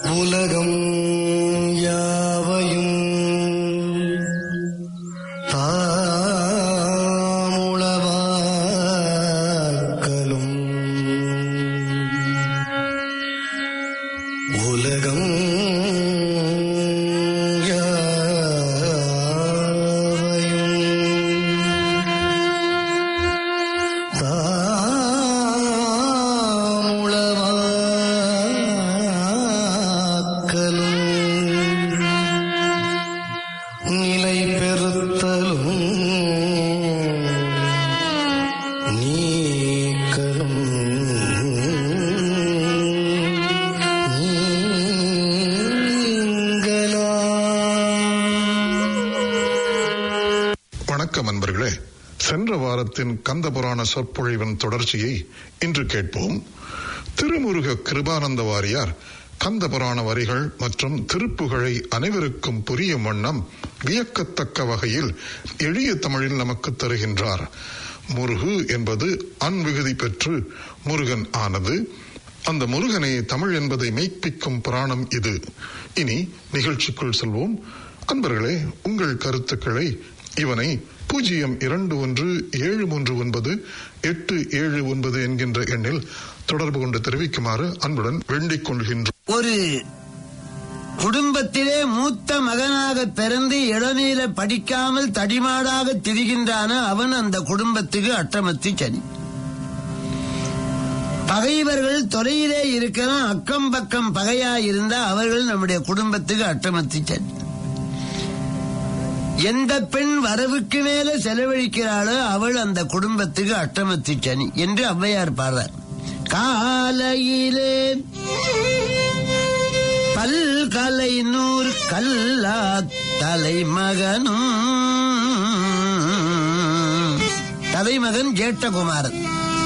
உலகம் யாவையும் தாமுளவாக்கலும் உலகம் யாவையும் தாமுளவாக்கலும் நிலை பெறுத்தலும் நீக்கலும் நீங்களாம் வணக்கம் அன்பர்களே சென்ற வாரத்தின் கந்த புராண சொற்பொழிவின் தொடர்ச்சியை இன்று கேட்போம் திருமுருக கிருபானந்த வாரியார் கந்த புராண வரிகள் மற்றும் திருப்புகழை அனைவருக்கும் புரியும் வண்ணம் வியக்கத்தக்க வகையில் எளிய தமிழில் நமக்கு தருகின்றார் முருகு என்பது அன்விகுதி பெற்று முருகன் ஆனது அந்த முருகனே தமிழ் என்பதை மெய்ப்பிக்கும் புராணம் இது இனி நிகழ்ச்சிக்குள் செல்வோம் அன்பர்களே உங்கள் கருத்துக்களை இவனை பூஜ்ஜியம் இரண்டு ஒன்று ஏழு மூன்று ஒன்பது எட்டு ஏழு ஒன்பது என்கின்ற எண்ணில் தொடர்பு கொண்டு தெரிவிக்குமாறு அன்புடன் வேண்டிக் கொள்கின்றோம் ஒரு குடும்பத்திலே மூத்த மகனாக பிறந்து இளநீல படிக்காமல் தடிமாடாக திரிகின்றான அவன் அந்த குடும்பத்துக்கு அட்டமத்தி சனி பகைவர்கள் தொலையிலே இருக்கலாம் அக்கம் பக்கம் பகையா இருந்தா அவர்கள் நம்முடைய குடும்பத்துக்கு அட்டமத்தி சனி எந்த பெண் வரவுக்கு மேல செலவழிக்கிறாளோ அவள் அந்த குடும்பத்துக்கு அட்டமத்தி சனி என்று ஔவையார் பாடுறார் காலையிலே பல்கலை நூறு கல்லா தலைமகனும் தலைமகன் ஜேட்டகுமாரன்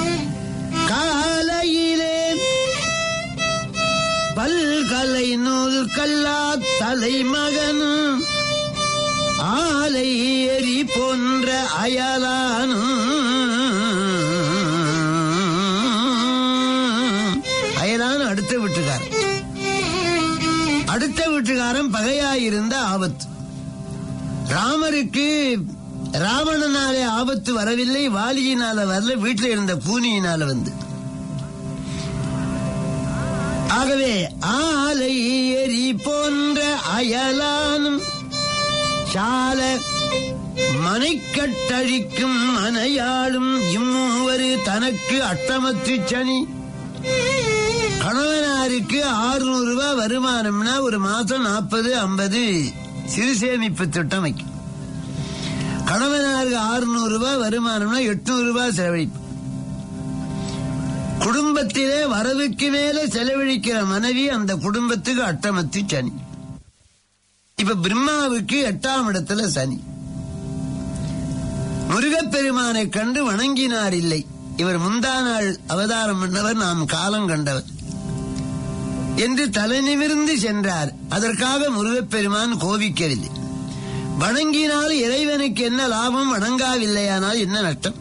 காலையிலே பல்கலை நூல் கல்லா தலைமகனும் ஆலை எரி போன்ற அயலானும் அயலான் அடுத்த வீட்டுக்காரன் அடுத்த வீட்டுக்காரன் பகையாயிருந்த ஆபத்து ராமருக்கு ராவணனாலே ஆபத்து வரவில்லை வாலியினால வரல வீட்டில் இருந்த பூனியினால வந்து ஆகவே ஆலை எரி போன்ற அயலானும் சால மனைக்கட்டழிக்கும் மனையாளும் இம்மூவரு தனக்கு அட்டமத்து சனி கணவனாருக்கு 600 ரூபாய் வருமானம்னா ஒரு மாசம் நாற்பது ஐம்பது சிறு சேமிப்பு திட்டம் வைக்கும் கணவனாருக்கு 600 ரூபாய் வருமானம்னா எட்நூறு ரூபாய் செலவழிப்பு குடும்பத்திலே வரவுக்கு மேல செலவழிக்கிற மனைவி அந்த குடும்பத்துக்கு அட்டமத்து சனி இப்ப பிரம்மாவுக்கு எட்டாம் இடத்துல சனி முருகப்பெருமானை கண்டு வணங்கினார் இல்லை இவர் முந்தா நாள் அவதாரம் பண்ணவர் நாம் காலம் கண்டவர் என்று தலை நிமிர்ந்து சென்றார் அதற்காக முருகப்பெருமான் கோபிக்கவில்லை வணங்கினால் இறைவனுக்கு என்ன லாபம் வணங்காவில்லையானால் என்ன நஷ்டம்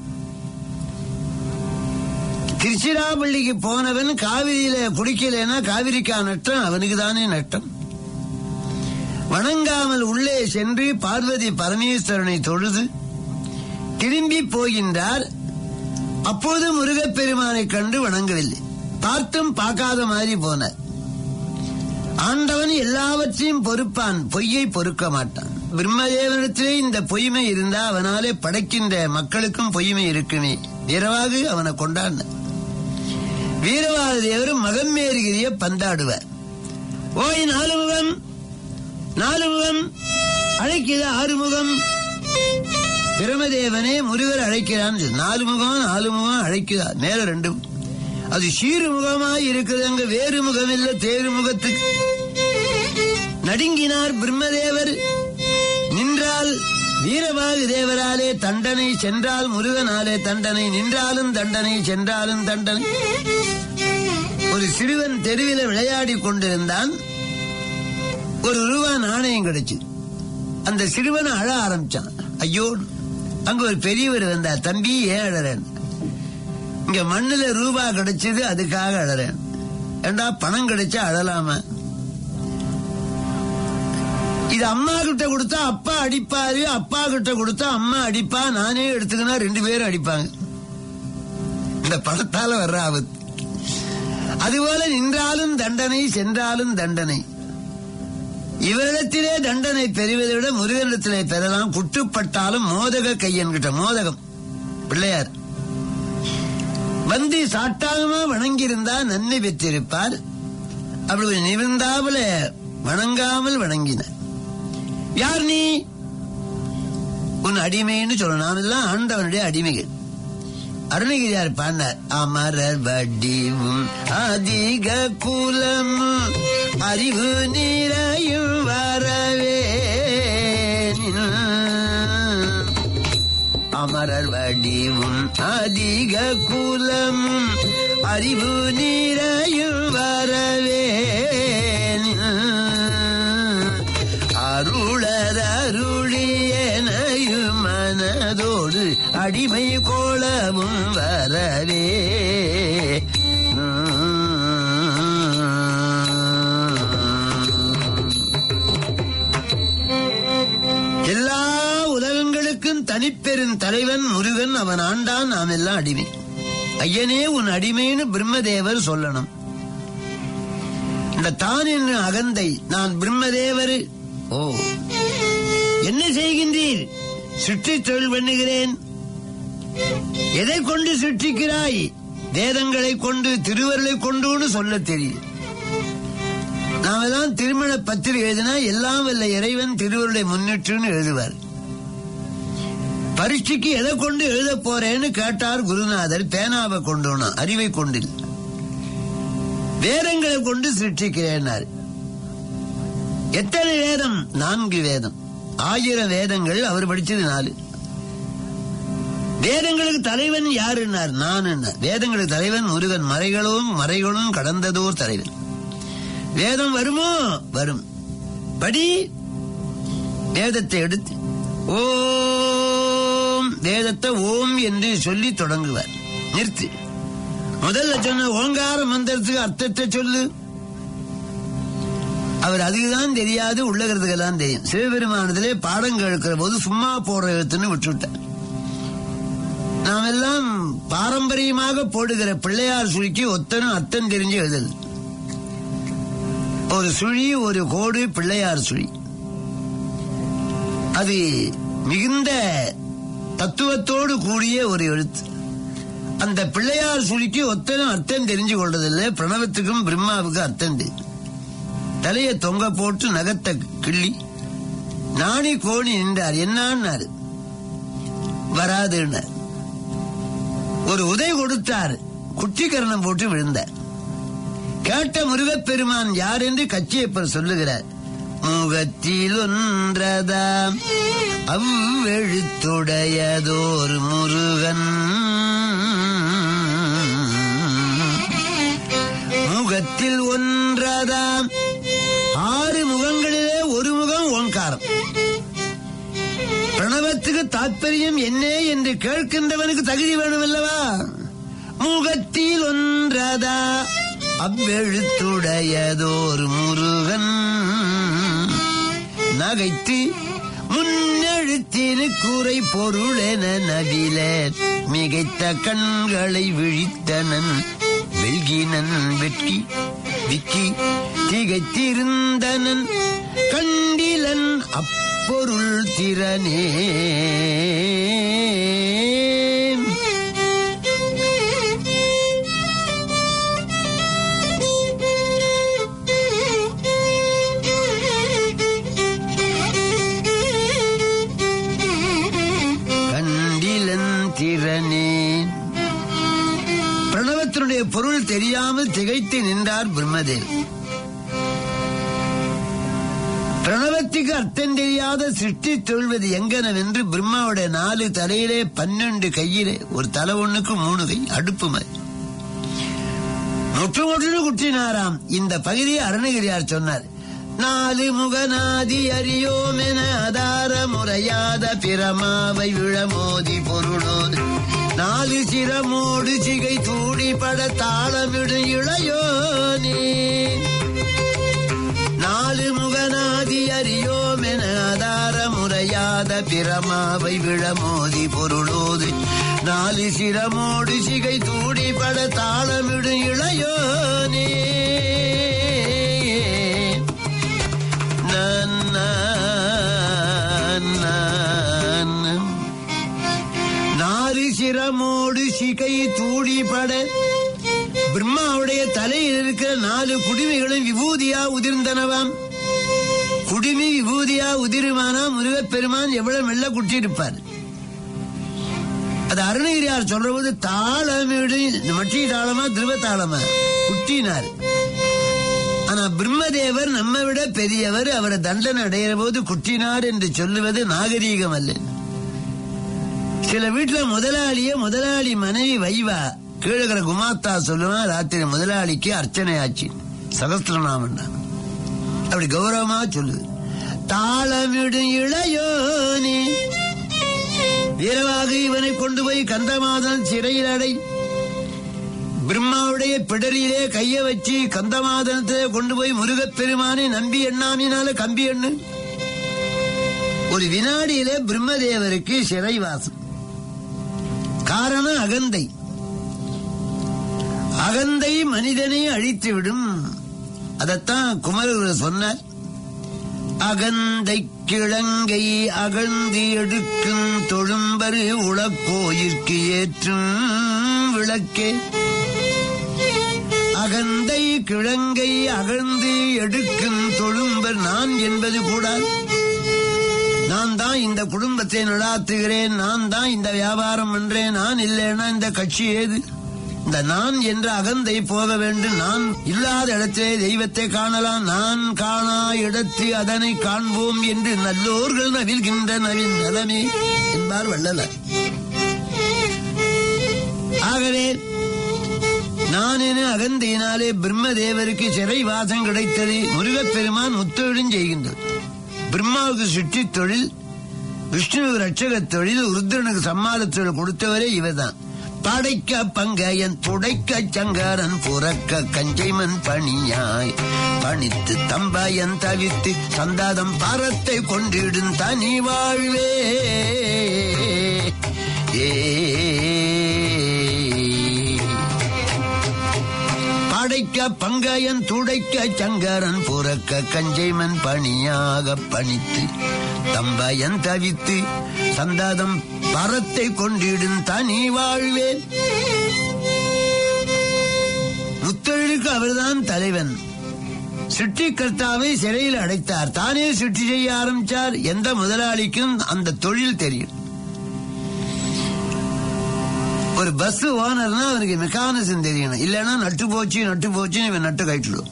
திருச்சிராப்பள்ளிக்கு போனவன் காவிரியில குடிக்கலைன்னா காவிரிக்கா நஷ்டம் அவனுக்கு தானே நஷ்டம் வணங்காமல் உள்ளே சென்று பார்வதி பரமேஸ்வரனை தொழுது திரும்பி போகின்றார் அப்போது முருகப்பெருமானை கண்டு வணங்கவில்லை பார்த்தும் பார்க்காத மாதிரி போனார் ஆண்டவன் எல்லாவற்றையும் பொறுப்பான் பொய்யை பொறுக்க மாட்டான் பிரம்மதேவனத்திலே இந்த பொய்மை இருந்தா அவனாலே படைக்கின்ற மக்களுக்கும் பொய்மை இருக்குமே வீரவாகு அவனை கொண்டாடின வீரவாக தேவரும் மகமேறுகிறிய பந்தாடுவார் ஓய் நாலு முகம் நாலு முகம் அழைக்குது ஆறுமுகம் பிரமதேவனே முருகர் அழைக்கிறான் நாலு முகம் நாலு முகம் அழைக்கிறார் நேர ரெண்டு அது சீரு முகமாய் இருக்குது அங்க வேறு முகம் இல்ல தேறு முகத்துக்கு நடுங்கினார் பிரம்மதேவர் நின்றால் வீரபாகு தேவராலே தண்டனை சென்றால் முருகனாலே தண்டனை நின்றாலும் தண்டனை சென்றாலும் தண்டனை ஒரு சிறுவன் தெருவில் விளையாடி கொண்டிருந்தான் ஒரு ரூபா நாணயம் கிடைச்சு அந்த சிறுவன் அழ ஆரம்பிச்சான் ஐயோ அங்க ஒரு பெரியவர் வந்தார் தம்பி ஏன் அழறேன் இங்க மண்ணுல ரூபா கிடைச்சது அதுக்காக அழறேன் ஏண்டா பணம் கிடைச்சா அழலாமா இது அம்மா கிட்ட கொடுத்தா அப்பா அடிப்பாரு அப்பா கிட்ட கொடுத்தா அம்மா அடிப்பா நானே எடுத்துக்கினா ரெண்டு பேரும் அடிப்பாங்க இந்த படத்தால வர்ற ஆபத்து அதுபோல நின்றாலும் தண்டனை சென்றாலும் தண்டனை இவரிடத்திலே தண்டனை பெறுவதை விட முருகனிடத்திலே பெறலாம் குட்டுப்பட்டாலும் மோதக கையன்கிட்ட மோதகம் பிள்ளையார் வந்து சாட்டாகமா வணங்கியிருந்தா நன்மை பெற்றிருப்பார் அப்படி நிமிர்ந்தாவல வணங்காமல் வணங்கினார் யார் நீ உன் அடிமைன்னு சொல்ல நாம் எல்லாம் ஆண்டவனுடைய அடிமைகள் அருணகிரியார் பாடினார் அமரர் வடிவும் அதிக குலமும் அறிவு நீரையும் வரவே அமரர் வடிவும் அதிக குலமும் அறிவு நீரையும் வரவே அருளதருளியனையும் மனதோடு அடிமை கோலமும் வரவே எல்லா உலகங்களுக்கும் தனிப்பெரும் தலைவன் முருகன் அவன் ஆண்டான் நாம் எல்லாம் அடிமை ஐயனே உன் அடிமைன்னு பிரம்மதேவர் சொல்லணும் இந்த தான் என்ன அகந்தை நான் பிரம்மதேவர் ஓ என்ன செய்கின்றீர் சுற்றி தொழில் பண்ணுகிறேன் எதை கொண்டு சுற்றிக்கிறாய் வேதங்களை கொண்டு திருவருளை கொண்டுன்னு சொல்ல தெரியும் நாம தான் திருமண பத்திரிகை எழுதினா எல்லாம் வல்ல இறைவன் திருவருளை முன்னிட்டுன்னு எழுதுவார் பரீட்சைக்கு எதை கொண்டு எழுத போறேன்னு கேட்டார் குருநாதர் பேனாவை கொண்டோனா அறிவை கொண்டில் வேதங்களை கொண்டு சிருஷ்டிக்கிறேன்னார் எத்தனை வேதம் நான்கு வேதம் ஆயிரம் வேதங்கள் அவர் படிச்சது நாலு வேதங்களுக்கு தலைவன் யாருன்னார் நான் வேதங்களுக்கு தலைவன் முருகன் மறைகளும் மறைகளும் கடந்ததோர் தலைவன் வேதம் வருமோ வரும் படி வேதத்தை எடுத்து ஓம் வேதத்தை ஓம் என்று சொல்லி தொடங்குவார் நிறுத்து முதல்ல சொன்ன ஓங்கார மந்திரத்துக்கு அர்த்தத்தை சொல்லு அவர் அதுக்குதான் தெரியாது உள்ளகிறதுக்கெல்லாம் தெரியும் சிவபெருமானத்திலே பாடம் கேட்கிற போது சும்மா போடுற எழுத்துன்னு விட்டுவிட்டார் நாம் எல்லாம் பாரம்பரியமாக போடுகிற பிள்ளையார் சுழிக்கு ஒத்தனும் அர்த்தம் தெரிஞ்சு எழுதல் ஒரு சுழி ஒரு கோடு பிள்ளையார் சுழி அது மிகுந்த தத்துவத்தோடு கூடிய ஒரு எழுத்து அந்த பிள்ளையார் சுழிக்கு ஒத்தனும் அர்த்தம் தெரிஞ்சு கொள்றதில்லை பிரணவத்துக்கும் பிரம்மாவுக்கும் அர்த்தம் தெரியும் தலையை தொங்க போட்டு நகத்தை கிள்ளி நாணி கோணி நின்றார் என்னான்னாரு வராதுன்னார் ஒரு உதை கொடுத்தார் குட்டிக்கரணம் போட்டு விழுந்தார் கேட்ட முருகப்பெருமான் யார் என்று கச்சியப்பர் சொல்லுகிறார் முகத்தில் ஒன்றதாம் அவ்வெழுத்துடையதோர் முருகன் முகத்தில் ஒன்றதாம் ஆறு முகங்களிலே ஒரு முகம் ஓங்காரம் பிரணவத்துக்கு தாற்பயம் என்ன என்று கேட்கின்றவனுக்கு தகுதி வேணும் அல்லவா முகத்தில் ஒன்றதா அவ்வெழுத்துடையதோர் முருகன் நகைத்து முன்னெழுத்தினு கூரை பொருளென நவில மிகைத்த கண்களை விழித்தனன் வெல்கினன் வெட்கி விக்கி திகைத்திருந்தனன் கண்டிலன் அப்பொருள் திறனே கண்டிலன் திறனே பிரணவத்தினுடைய பொருள் தெரியாமல் திகைத்து நின்றார் பிரம்மதேவ் பிரணவத்துக்கு அர்த்தம் தெரியாத சிருஷ்டி தொழ்வது எங்கனவென்று பிரம்மாவுடைய நாலு தலையிலே பன்னெண்டு கையிலே ஒரு தலை ஒண்ணுக்கு மூணு கை அடுப்பு மாதிரி முற்று முற்று குட்டினாராம் இந்த பகுதியை அருணகிரியார் சொன்னார் நாலு முகநாதி அறியோமென ஆதார முறையாத பிரமாவை விழமோதி பொருளோடு நாலு சிரமோடு சிகை தூடி பட தாளமிடு இளையோனே நாலு முகநாதி அறியோமென பிரமாவை விழமோதி பொருளோது நாலு சிரமோடு சிகை தூடி பட தாளமிடு இளையோனே நன்ன நாறு சிரமோடு சிகை தூடி பட பிரம்மாவுடைய தலையில் இருக்கிற நாலு குடிமைகளும் விபூதியா உதிர்ந்தனவாம் குடிமி விபூதியா உதிருமானா முருகப்பெருமான் எவ்வளவு மெல்ல குட்டியிருப்பார் அது அருணகிரியார் சொல்ற போது தாளமிடு மட்டி தாளமா திருவ தாளமா குட்டினார் ஆனா பிரம்மதேவர் நம்ம விட பெரியவர் அவரை தண்டனை அடைகிற போது குட்டினார் என்று சொல்லுவது நாகரீகம் அல்ல சில வீட்டுல முதலாளிய முதலாளி மனைவி வைவா கீழகிற குமாத்தா சொல்லுவான் ராத்திரி முதலாளிக்கு அர்ச்சனை ஆச்சு சகஸ்திரநாமன் அப்படி கௌரவமா சொல்லுது தாளமிடு இளையோனே வீரவாக இவனை கொண்டு போய் கந்தமாதன் சிறையில் அடை பிரம்மாவுடைய பிடரியிலே கைய வச்சு கந்தமாதனத்தை கொண்டு போய் முருகப்பெருமானை நம்பி எண்ணாமினால கம்பி எண்ணு ஒரு வினாடியிலே பிரம்மதேவருக்கு சிறைவாசம் காரணம் அகந்தை அகந்தை மனிதனை அழித்து விடும் அதத்தான் குமரகுரு சொன்னார் அகந்தை கிழங்கை அகழ்ந்து எடுக்கும் தொழும்பரு உளக்கோயிற்கு ஏற்றும் விளக்கே அகந்தை கிழங்கை அகழ்ந்து எடுக்கும் தொழும்பர் நான் என்பது கூடாது நான் தான் இந்த குடும்பத்தை நடாத்துகிறேன் நான் தான் இந்த வியாபாரம் பண்றேன் நான் இல்லைன்னா இந்த கட்சி ஏது இந்த நான் என்ற அகந்தை போக வேண்டும் நான் இல்லாத இடத்திலே தெய்வத்தை காணலாம் நான் காணா இடத்து அதனை காண்போம் என்று நல்லோர்கள் நவில்கின்ற நவின் நலமே என்பார் வள்ளலர் ஆகவே நான் என அகந்தையினாலே பிரம்மதேவருக்கு சிறை வாசம் கிடைத்தது முருகப்பெருமான் முத்தொழிலும் செய்கின்றது பிரம்மாவுக்கு சுற்றி தொழில் விஷ்ணுவுக்கு ரட்சக தொழில் ருத்ரனுக்கு சம்மாத தொழில் கொடுத்தவரே இவர்தான் படைக்க பங்கையன் துடைக்க சங்கரன் புறக்க கஞ்சைமன் பணியாய் பணித்து தம்பயன் தவித்து சந்தாதம் பாரத்தை கொண்டிடும் தனி வாழ்வே ஏ படைக்க பங்கையன் துடைக்க சங்கரன் புறக்க கஞ்சைமன் பணியாக பணித்து தம்பயன் தவித்து சந்தாதம் பரத்தை கொண்டிடும் தனி வாழ்வேன் முத்தொழிலுக்கு அவர்தான் தலைவன் சிருஷ்டிகர்த்தாவை சிறையில் அடைத்தார் தானே சிருஷ்டி செய்ய ஆரம்பிச்சார் எந்த முதலாளிக்கும் அந்த தொழில் தெரியும் ஒரு பஸ் ஓனர்னா அவருக்கு மெக்கானிசம் தெரியணும் இல்லைன்னா நட்டு போச்சு நட்டு போச்சுன்னு இவன் நட்டு கட்டிடுவான்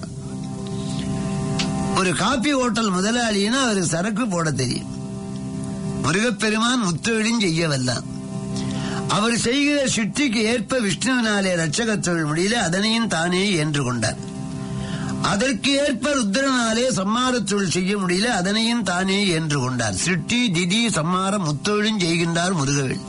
ஒரு காப்பி ஹோட்டல் முதலாளினா அவருக்கு சரக்கு போட தெரியும் முருகப்பெருமான் முத்தொழிலும் செய்ய வல்லான் அவர் செய்கிற சிட்டிக்கு ஏற்ப விஷ்ணுவினாலே ரட்சக தொழில் முடியல அதனையும் தானே ஏன்று கொண்டார் அதற்கு ஏற்ப ருத்ரனாலே சம்மார தொழில் செய்ய முடியல அதனையும் தானே ஏன்று கொண்டார் சிட்டி திதி சம்மாரம் முத்தொழிலும் செய்கின்றார் முருகவேல்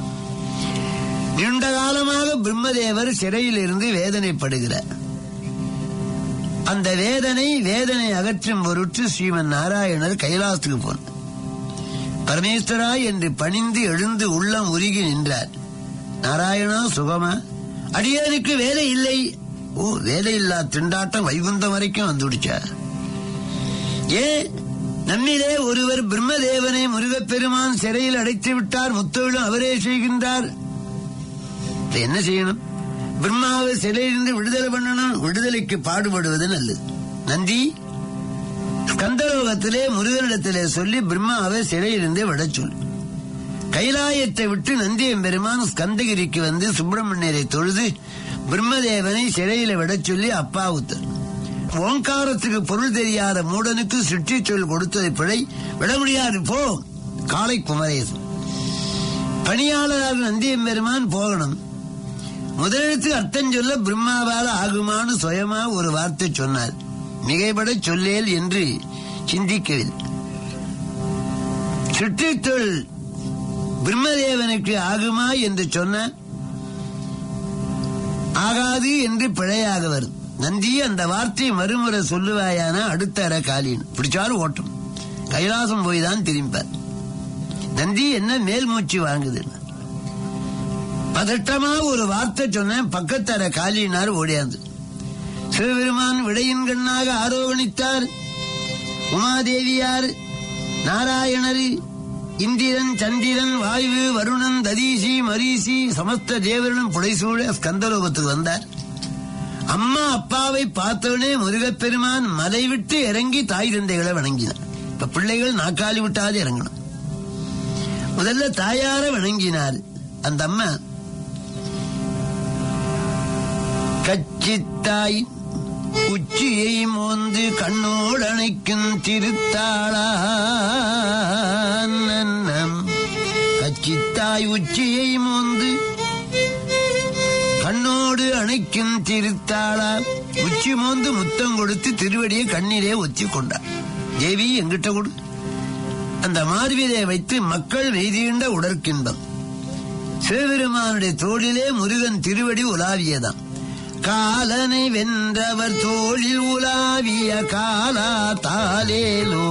நீண்ட காலமாக பிரம்மதேவர் சிறையில் இருந்து வேதனைப்படுகிறார் அந்த வேதனை வேதனை அகற்றும் பொருட்டு ஸ்ரீமன் நாராயணர் கைலாசத்துக்கு போனார் பரமேஸ்வரா என்று பணிந்து எழுந்து உள்ளம் உருகி நின்றார் நாராயணா சுகமா அடியனுக்கு வேலை இல்லை ஓ வேலை இல்லா திண்டாட்டம் வைகுந்தம் வரைக்கும் வந்துடுச்சா ஏ நம்மிலே ஒருவர் பிரம்மதேவனை முருகப்பெருமான் சிறையில் அடைத்து விட்டார் முத்தொழிலும் அவரே செய்கின்றார் இப்ப என்ன செய்யணும் பிரம்மாவை சிலையிலிருந்து விடுதலை பண்ணணும் விடுதலைக்கு பாடுபடுவது நல்லது நந்தி ஸ்கந்தலோகத்திலே முருகனிடத்திலே சொல்லி பிரம்மாவை சிறையிலிருந்து விட சொல் கைலாயத்தை விட்டு நந்தியம் பெருமான் ஸ்கந்தகிரிக்கு வந்து சுப்பிரமணியரை தொழுது பிரம்மதேவனை சிறையில விட சொல்லி அப்பா உத்தர் ஓங்காரத்துக்கு பொருள் தெரியாத மூடனுக்கு சுற்றி சொல் கொடுத்ததை பிழை விட முடியாது போ காலை குமரேசன் பணியாளராக நந்தியம் பெருமான் போகணும் முதலெழுத்து அர்த்தம் சொல்ல பிரம்மாவால ஆகுமான்னு சுயமா ஒரு வார்த்தை சொன்னார் மிகைபட சொல்லேல் என்று சிந்திக்கவில்லை சுற்றித்தொள் பிரம்மதேவனுக்கு ஆகுமா என்று சொன்ன ஆகாது என்று பிழையாக வரும் நந்தி அந்த வார்த்தையை மறுமுறை சொல்லுவாயான அடுத்த அற காலின் பிடிச்சாலும் ஓட்டும் கைலாசம் போய் தான் திரும்பார் நந்தி என்ன மேல் மூச்சு வாங்குது பதட்டமா ஒரு வார்த்தை சொன்னேன் பக்கத்தர காலினார் ஓடியாந்து சிவபெருமான் விடையின் கண்ணாக ஆரோகணித்தார் உமாதேவியார் நாராயணர் இந்திரன் சந்திரன் வாயு வருணன் ததீசி மரீசி சமஸ்த தேவர்களும் புடைசூழ ஸ்கந்தலோகத்துக்கு வந்தார் அம்மா அப்பாவை பார்த்தவுடனே முருகப்பெருமான் மலை விட்டு இறங்கி தாய் தந்தைகளை வணங்கினார் இப்ப பிள்ளைகள் நாக்காளி விட்டாது இறங்கணும் முதல்ல தாயார வணங்கினார் அந்த அம்மா கச்சித்தாய் உச்சியை மோந்து கண்ணோடு அணைக்கும் திருத்தாளான் கச்சித்தாய் உச்சியை மோந்து கண்ணோடு அணைக்கும் திருத்தாளா உச்சி மோந்து முத்தம் கொடுத்து திருவடியை கண்ணீரே ஒத்தி கொண்டார் தேவி எங்கிட்ட கொடு அந்த மார்பிலே வைத்து மக்கள் வெய்தீண்ட உடற்கின்பம் சிவபெருமானுடைய தோளிலே முருகன் திருவடி உலாவியதாம் காலனை வென்றவர் தோளில் உலாவிய காலா தாலேலோ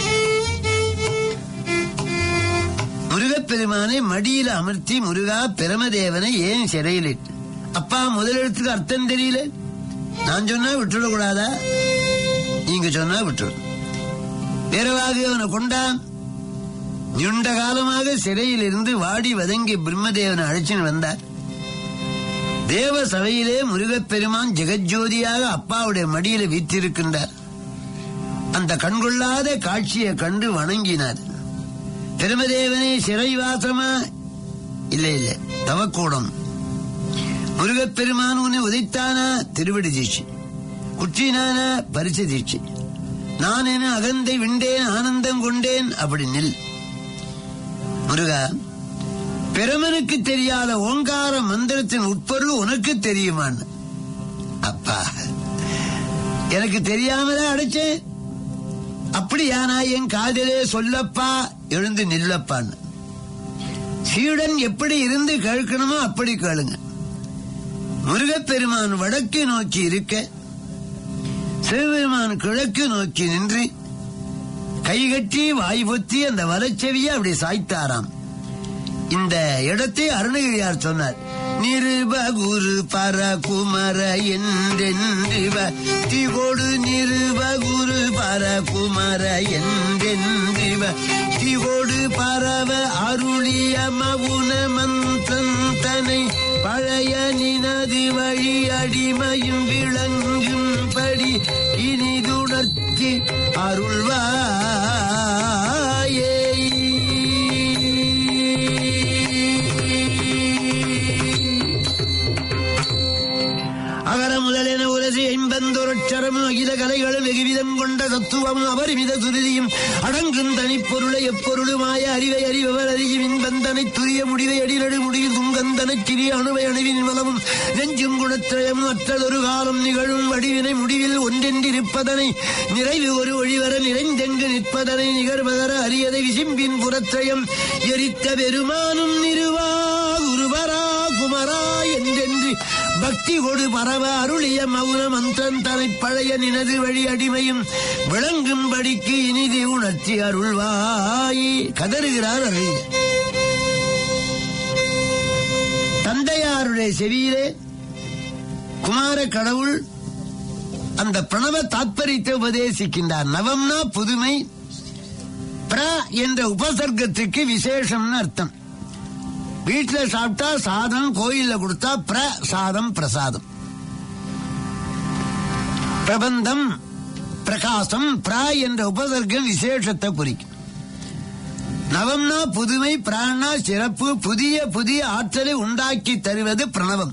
முருகப்பெருமானை மடியில அமர்த்தி முருகா பிரமதேவனை ஏன் சிறையிலிட்டு அப்பா முதலெழுத்துக்கு அர்த்தம் தெரியல நான் சொன்னா விட்டுட கூடாதா நீங்க சொன்னா விட்டுடு வேறவாக அவனை கொண்டான் நீண்ட காலமாக சிறையில் இருந்து வாடி வதங்கி பிரம்மதேவனை அழைச்சின்னு வந்தார் தேவ சபையிலே முருகப்பெருமான் ஜெகஜோதியாக அப்பாவுடைய மடியில வீற்றிருக்கின்றார் அந்த கண்கொள்ளாத காட்சியை கண்டு வணங்கினார் பிரமதேவனே சிறைவாசமா இல்ல இல்ல தவக்கூடம் முருகப்பெருமான் உன்னை உதைத்தானா திருவடி தீட்சி குற்றினானா பரிசு தீட்சி நான் என அகந்தை விண்டேன் ஆனந்தம் கொண்டேன் அப்படி நில் முருகா பிரமனுக்கு தெரியாத ஓங்கார மந்திரத்தின் உட்பொருள் உனக்கு தெரியுமான்னு அப்பா எனக்கு தெரியாமலே அடைச்சேன் அப்படியா நான் என் காதிலே சொல்லப்பா எழுந்து நில்லப்பான்னு சீடன் எப்படி இருந்து கேட்கணுமோ அப்படி கேளுங்க முருகப்பெருமான் வடக்கு நோக்கி இருக்க சிவபெருமான் கிழக்கு நோக்கி நின்று கைகட்டி வாய் பொத்தி அந்த வலச்செவியை அப்படி சாய்த்தாராம் இந்த இடத்தை அருணகிரியார் சொன்னார் நிருபகுரு பரகுமர என்றென்றிவ திகொடு நிருபகுரு பரகுமர என்றென்றிவ திகொடு பரவ அருளிய மகுன மந்தன் தனை பழைய நினது வழி அடிமையும் விளங்கும் படி இனிதுணர்ச்சி அருள்வாயே அகர முதலென உரசி ஐம்பந்தொரட்சரமும் அகில கலைகளும் வெகுவிதம் கொண்ட தத்துவமும் அபரிமித துரிதியும் அடங்கும் தனிப்பொருளை எப்பொருளுமாய அறிவை அறிபவர் அறியும் இன்பந்தனை துரிய முடிவை அடிநடு முடியில் துங்கந்தனை சிறிய அணுவை அணுவின் மலமும் நெஞ்சும் குணத்திரயமும் அற்றதொரு காலம் நிகழும் வடிவினை முடிவில் ஒன்றென்றிருப்பதனை நிறைவு ஒரு ஒழிவர நிறைந்தெங்கு நிற்பதனை நிகழ்வதர அரியதை விசிம்பின் புறத்திரயம் எரித்த பெருமானும் நிறுவா குருவரா குமரா என்றென்று பக்தி கொடு பரவ அருளிய மௌன மந்திரன் தனை பழைய நினது வழி அடிமையும் விளங்கும்படிக்கு இனிது உணர்ச்சி அருள்வாய் கதறுகிறார் அருள் தந்தையாருடைய செவியிலே குமார கடவுள் அந்த பிரணவ தாத்பரியத்தை உபதேசிக்கின்றார் நவம்னா புதுமை பிர என்ற உபசர்க்கத்துக்கு விசேஷம்னு அர்த்தம் வீட்டுல சாப்பிட்டா சாதம் கோயில்ல கொடுத்தா பிரசாதம் பிரசாதம் பிரபந்தம் பிரகாசம் பிர என்ற உபசர்க்கம் விசேஷத்தை குறிக்கும் நவம்னா புதுமை பிராணா சிறப்பு புதிய புதிய ஆற்றலை உண்டாக்கி தருவது பிரணவம்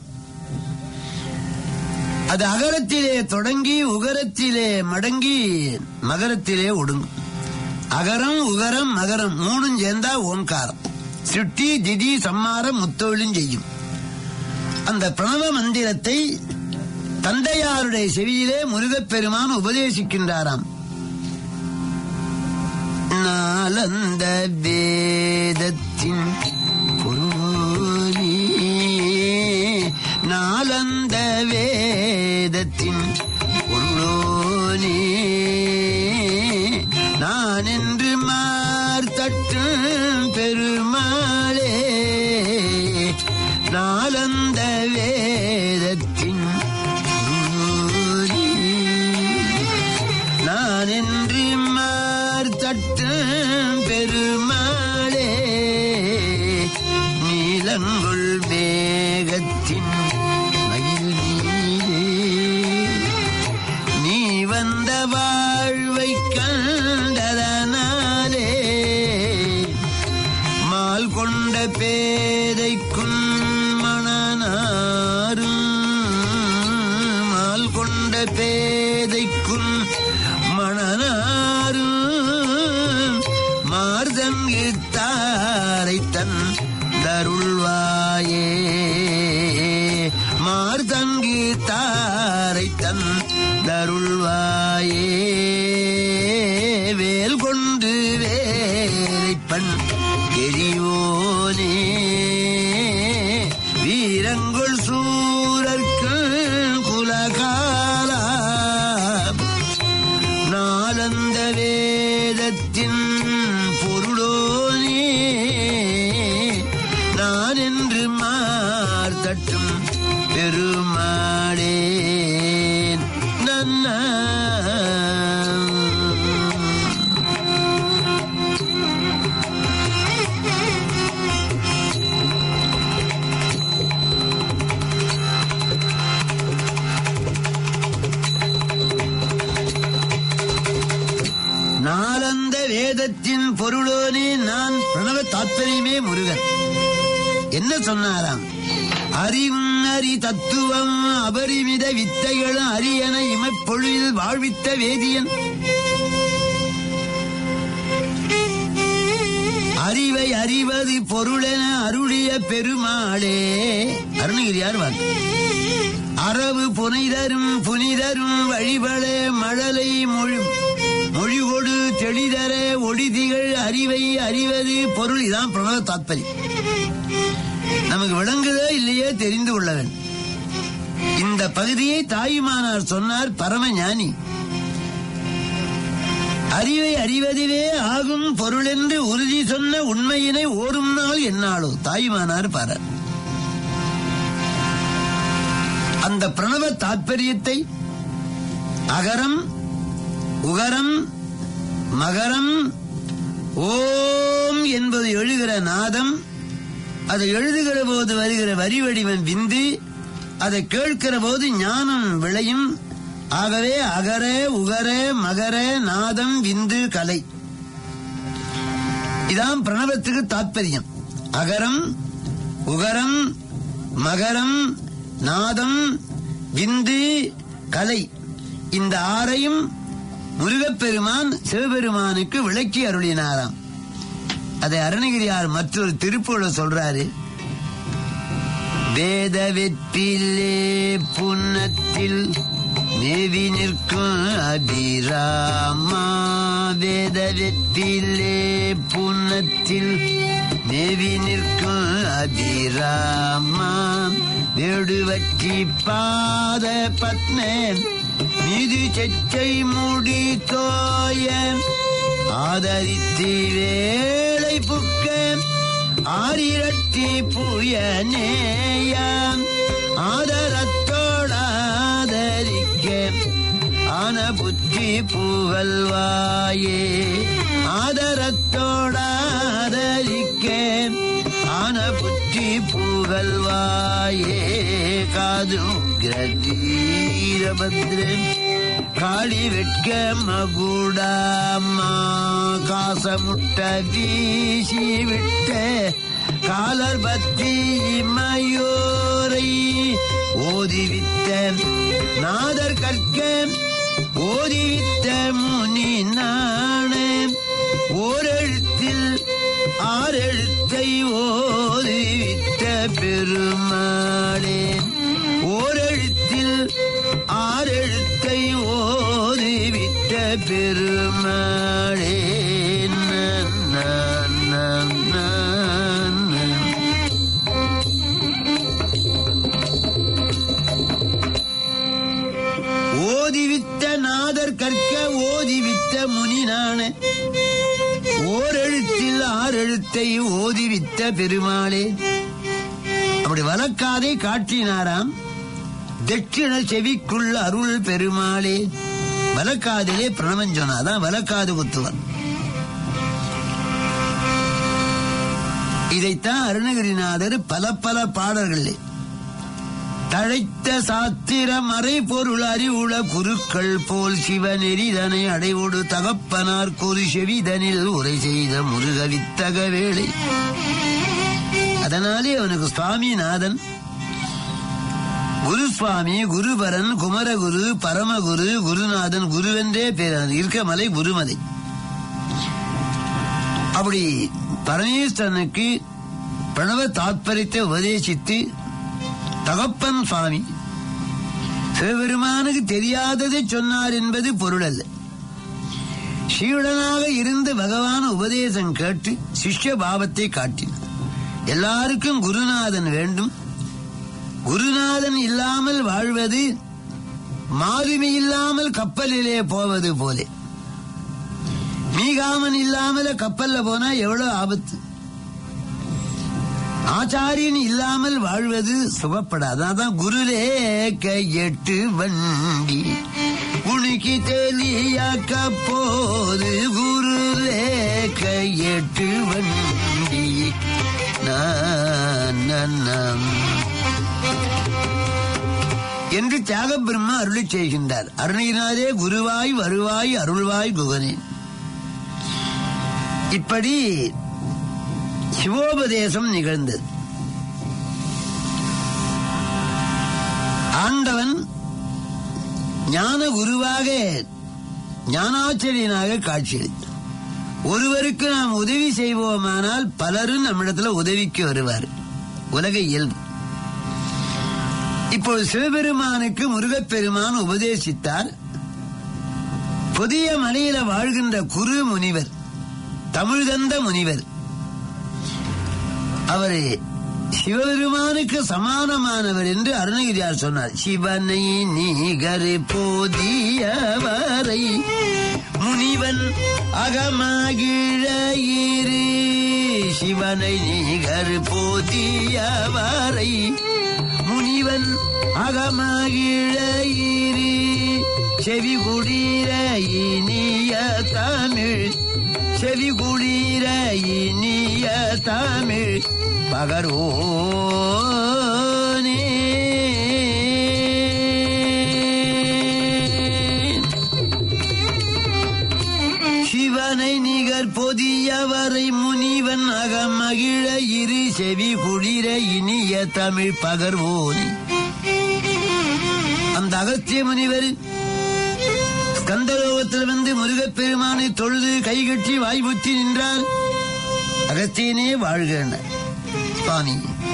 அது அகரத்திலே தொடங்கி உகரத்திலே மடங்கி மகரத்திலே ஒடுங்கும் அகரம் உகரம் மகரம் மூணும் சேர்ந்தா ஓங்காரம் சிட்டி திதி சம்மாரம் முத்தொழிலும் செய்யும் அந்த பிரணவ மந்திரத்தை தந்தையாருடைய செவியிலே முருகப்பெருமான் உபதேசிக்கின்றாராம் நாலந்த வேதத்தின் பொருளே நாலந்த வேதத்தின் பொருளோனே நான் என்று மார்த்தட்டும் பெரு நான் என்று மார்த்தட்டும் பெருமாளே நீலங்குள் மேகத்தின் மயில் நீரே நீ வந்த வாழ்வை கண்டதனாலே மால் கொண்ட பேதைக்கும் மணனாரும் மால் கொண்ட பேதைக்கும் மணனாரும் மார்தங்கு தாரை தன் தருள்வாயே மார்தங்கு தாரை தன் தருள்வாயே வேல் கொண்டு வேலைப்பண் எரிவோனே வீரங்குள் சூரர்க்கு குலகாலா நாளந்த வேதத்தின் பொருளோனே நான் என்று மார்த்தட்டும் பெருமாடேன் நன்னா நாளந்த வேதத்தின் பொருளோனே நான் பிரணவ தாத்பரியமே முருகன் என்ன சொன்னாராம் அறிவும் அறி தத்துவம் அபரிமித வித்தைகளும் அரியன இமைப்பொழுதில் வாழ்வித்த வேதியன் அறிவை அறிவது பொருளென அருளிய பெருமாளே அருணகிரியார் வாக்கு அரவு புனிதரும் புனிதரும் வழிபட மழலை மொழி மொழிகொடு தெளிதர ஒளிதிகள் அறிவை அறிவது பொருள் இதான் பிரணவ தாத்பரியம் நமக்கு விளங்குதோ இல்லையோ தெரிந்து கொள்ளவன் இந்த பகுதியை தாயுமானார் சொன்னார் பரம ஞானி அறிவை அறிவதிலே ஆகும் பொருள் என்று உறுதி சொன்ன உண்மையினை ஓரும் நாள் என்னாலோ தாயுமானார் பாரார் அந்த பிரணவ தாற்பயத்தை அகரம் உகரம் மகரம் ஓம் என்பது எழுகிற நாதம் அதை எழுதுகிற போது வருகிற வரி வடிவம் விந்து அதை கேட்கிற போது ஞானம் விளையும் ஆகவே அகர உகர மகர நாதம் விந்து கலை இதான் பிரணவத்துக்கு தாற்பயம் அகரம் உகரம் மகரம் நாதம் விந்து கலை இந்த ஆறையும் முருகப்பெருமான் சிவபெருமானுக்கு விளக்கி அருளினாராம் அதை அருணகிரியார் மற்றொரு திருப்புகளை சொல்றாரு வேத வெற்றிலே புன்னத்தில் மேவி நிற்கும் அபிராமா வேத வெற்றிலே புன்னத்தில் மேவி நிற்கும் அபிராமா வேடுவற்றி பாத பத்மன் மீது செச்சை முடி தோய ஆதரித்து வேளை புக்க ஆரிரட்டி புயனேயாம் ஆதரத்தோடாதரிக்க ஆன புத்தி புகழ்வாயே ஆதரத்தோடாதரிக்க ஆன புத்தி புகழ்வாயே காது வீரபத்ரன் காளி வெட்க மகுடாமா காசமுட்ட வீசி விட்ட காலர் பத்தி இமையோரை ஓதிவித்த நாதர் கற்க ஓதிவித்த முனி நாண ஓரெழுத்தில் ஆறெழுத்தை ஓதிவித்த பெருமாளே ஓரெழுத்தில் ஆறெழுத்தை ஓதிவிட்ட பெருமாளே நன்ன, நன்ன, நன்ன. ஓதிவித்த நாதர் கற்க ஓதிவித்த முனி நாண ஓரெழுத்தில் ஆறெழுத்தை ஓதிவித்த பெருமாளே அப்படி வழக்காதை காட்டினாராம் தட்சிண செவிக்குள் அருள் பெருமாளே வலக்காதிலே பிரணவம் சொன்னா அதான் வலக்காது குத்துவன் இதைத்தான் அருணகிரிநாதர் பல பல பாடல்களில் தழைத்த சாத்திர மறை பொருள் அறிவுள குருக்கள் போல் சிவநெறிதனை அடைவோடு தகப்பனார் குரு செவிதனில் உரை செய்த முருக வித்தக வேளை அதனாலே அவனுக்கு சுவாமிநாதன் குருசுவாமி குருபரன் குமரகுரு பரமகுரு குருநாதன் குருவென்றே பேர் இருக்கமலை குருமலை அப்படி பரமேஸ்வரனுக்கு பிரணவ தாத்பரியத்தை உபதேசித்து தகப்பன் சுவாமி சிவபெருமானுக்கு தெரியாததை சொன்னார் என்பது பொருள் அல்ல சீடனாக இருந்து பகவான் உபதேசம் கேட்டு சிஷ்ய பாவத்தை காட்டினார் எல்லாருக்கும் குருநாதன் வேண்டும் குருநாதன் இல்லாமல் வாழ்வது மாலுமி இல்லாமல் கப்பலிலே போவது போலே மீகாமன் இல்லாமல் கப்பல்ல போனா எவ்வளவு ஆபத்து ஆச்சாரியன் இல்லாமல் வாழ்வது சுகப்படாது அதான் குருலே கையெட்டு வண்டி உனக்கு தெளியாக்க போது குருலே கையெட்டு வண்டி நான், நான், நான். என்று தியாக பிரம்மா அருளி செய்கின்றார் அருணினாரே குருவாய் வருவாய் அருள்வாய் குகனே இப்படி சிவோபதேசம் நிகழ்ந்தது ஆண்டவன் ஞான குருவாக ஞானாச்சரியனாக காட்சியளித்தார் ஒருவருக்கு நாம் உதவி செய்வோமானால் பலரும் நம்மிடத்துல உதவிக்கு வருவார் உலக இயல்பு இப்போது சிவபெருமானுக்கு முருகப்பெருமான் உபதேசித்தார் புதிய மலையில வாழ்கின்ற குரு முனிவர் தமிழ்தந்த முனிவர் அவரை சிவபெருமானுக்கு சமானமானவர் என்று அருணகிரியார் சொன்னார் சிவனை நீகர் போதியவரை முனிவன் அகமகிழயிரு சிவனை நீகர் போதியவரை முனிவன் அகமகிழயிரு செவி குடிர இனிய தமிழ் செவி குளிர இனிய தமிழ் பகரோனே சிவனை நிகர் பொதியவரை முனிவன் அகமகிழ இரு செவி குளிர இனிய தமிழ் பகர்வோனே அந்த அகத்திய முனிவர் ஸ்கந்தலோகத்தில் வந்து முருகப்பெருமானை தொழுது கைகட்டி வாய்ப்புத்தி நின்றார் அகத்தியனே வாழ்க சுவாமி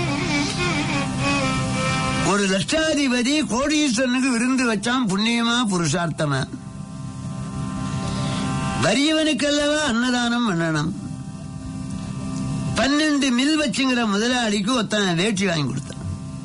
ஒரு லட்சாதிபதி கோடீஸ்வரனுக்கு விருந்து வச்சான் புண்ணியமா புருஷார்த்தமா வறியவனுக்கல்லவா அன்னதானம் பண்ணணும் பன்னெண்டு மில் வச்சுங்கிற முதலாளிக்கு ஒருத்தன் வேட்டி வாங்கி கொடுத்தான்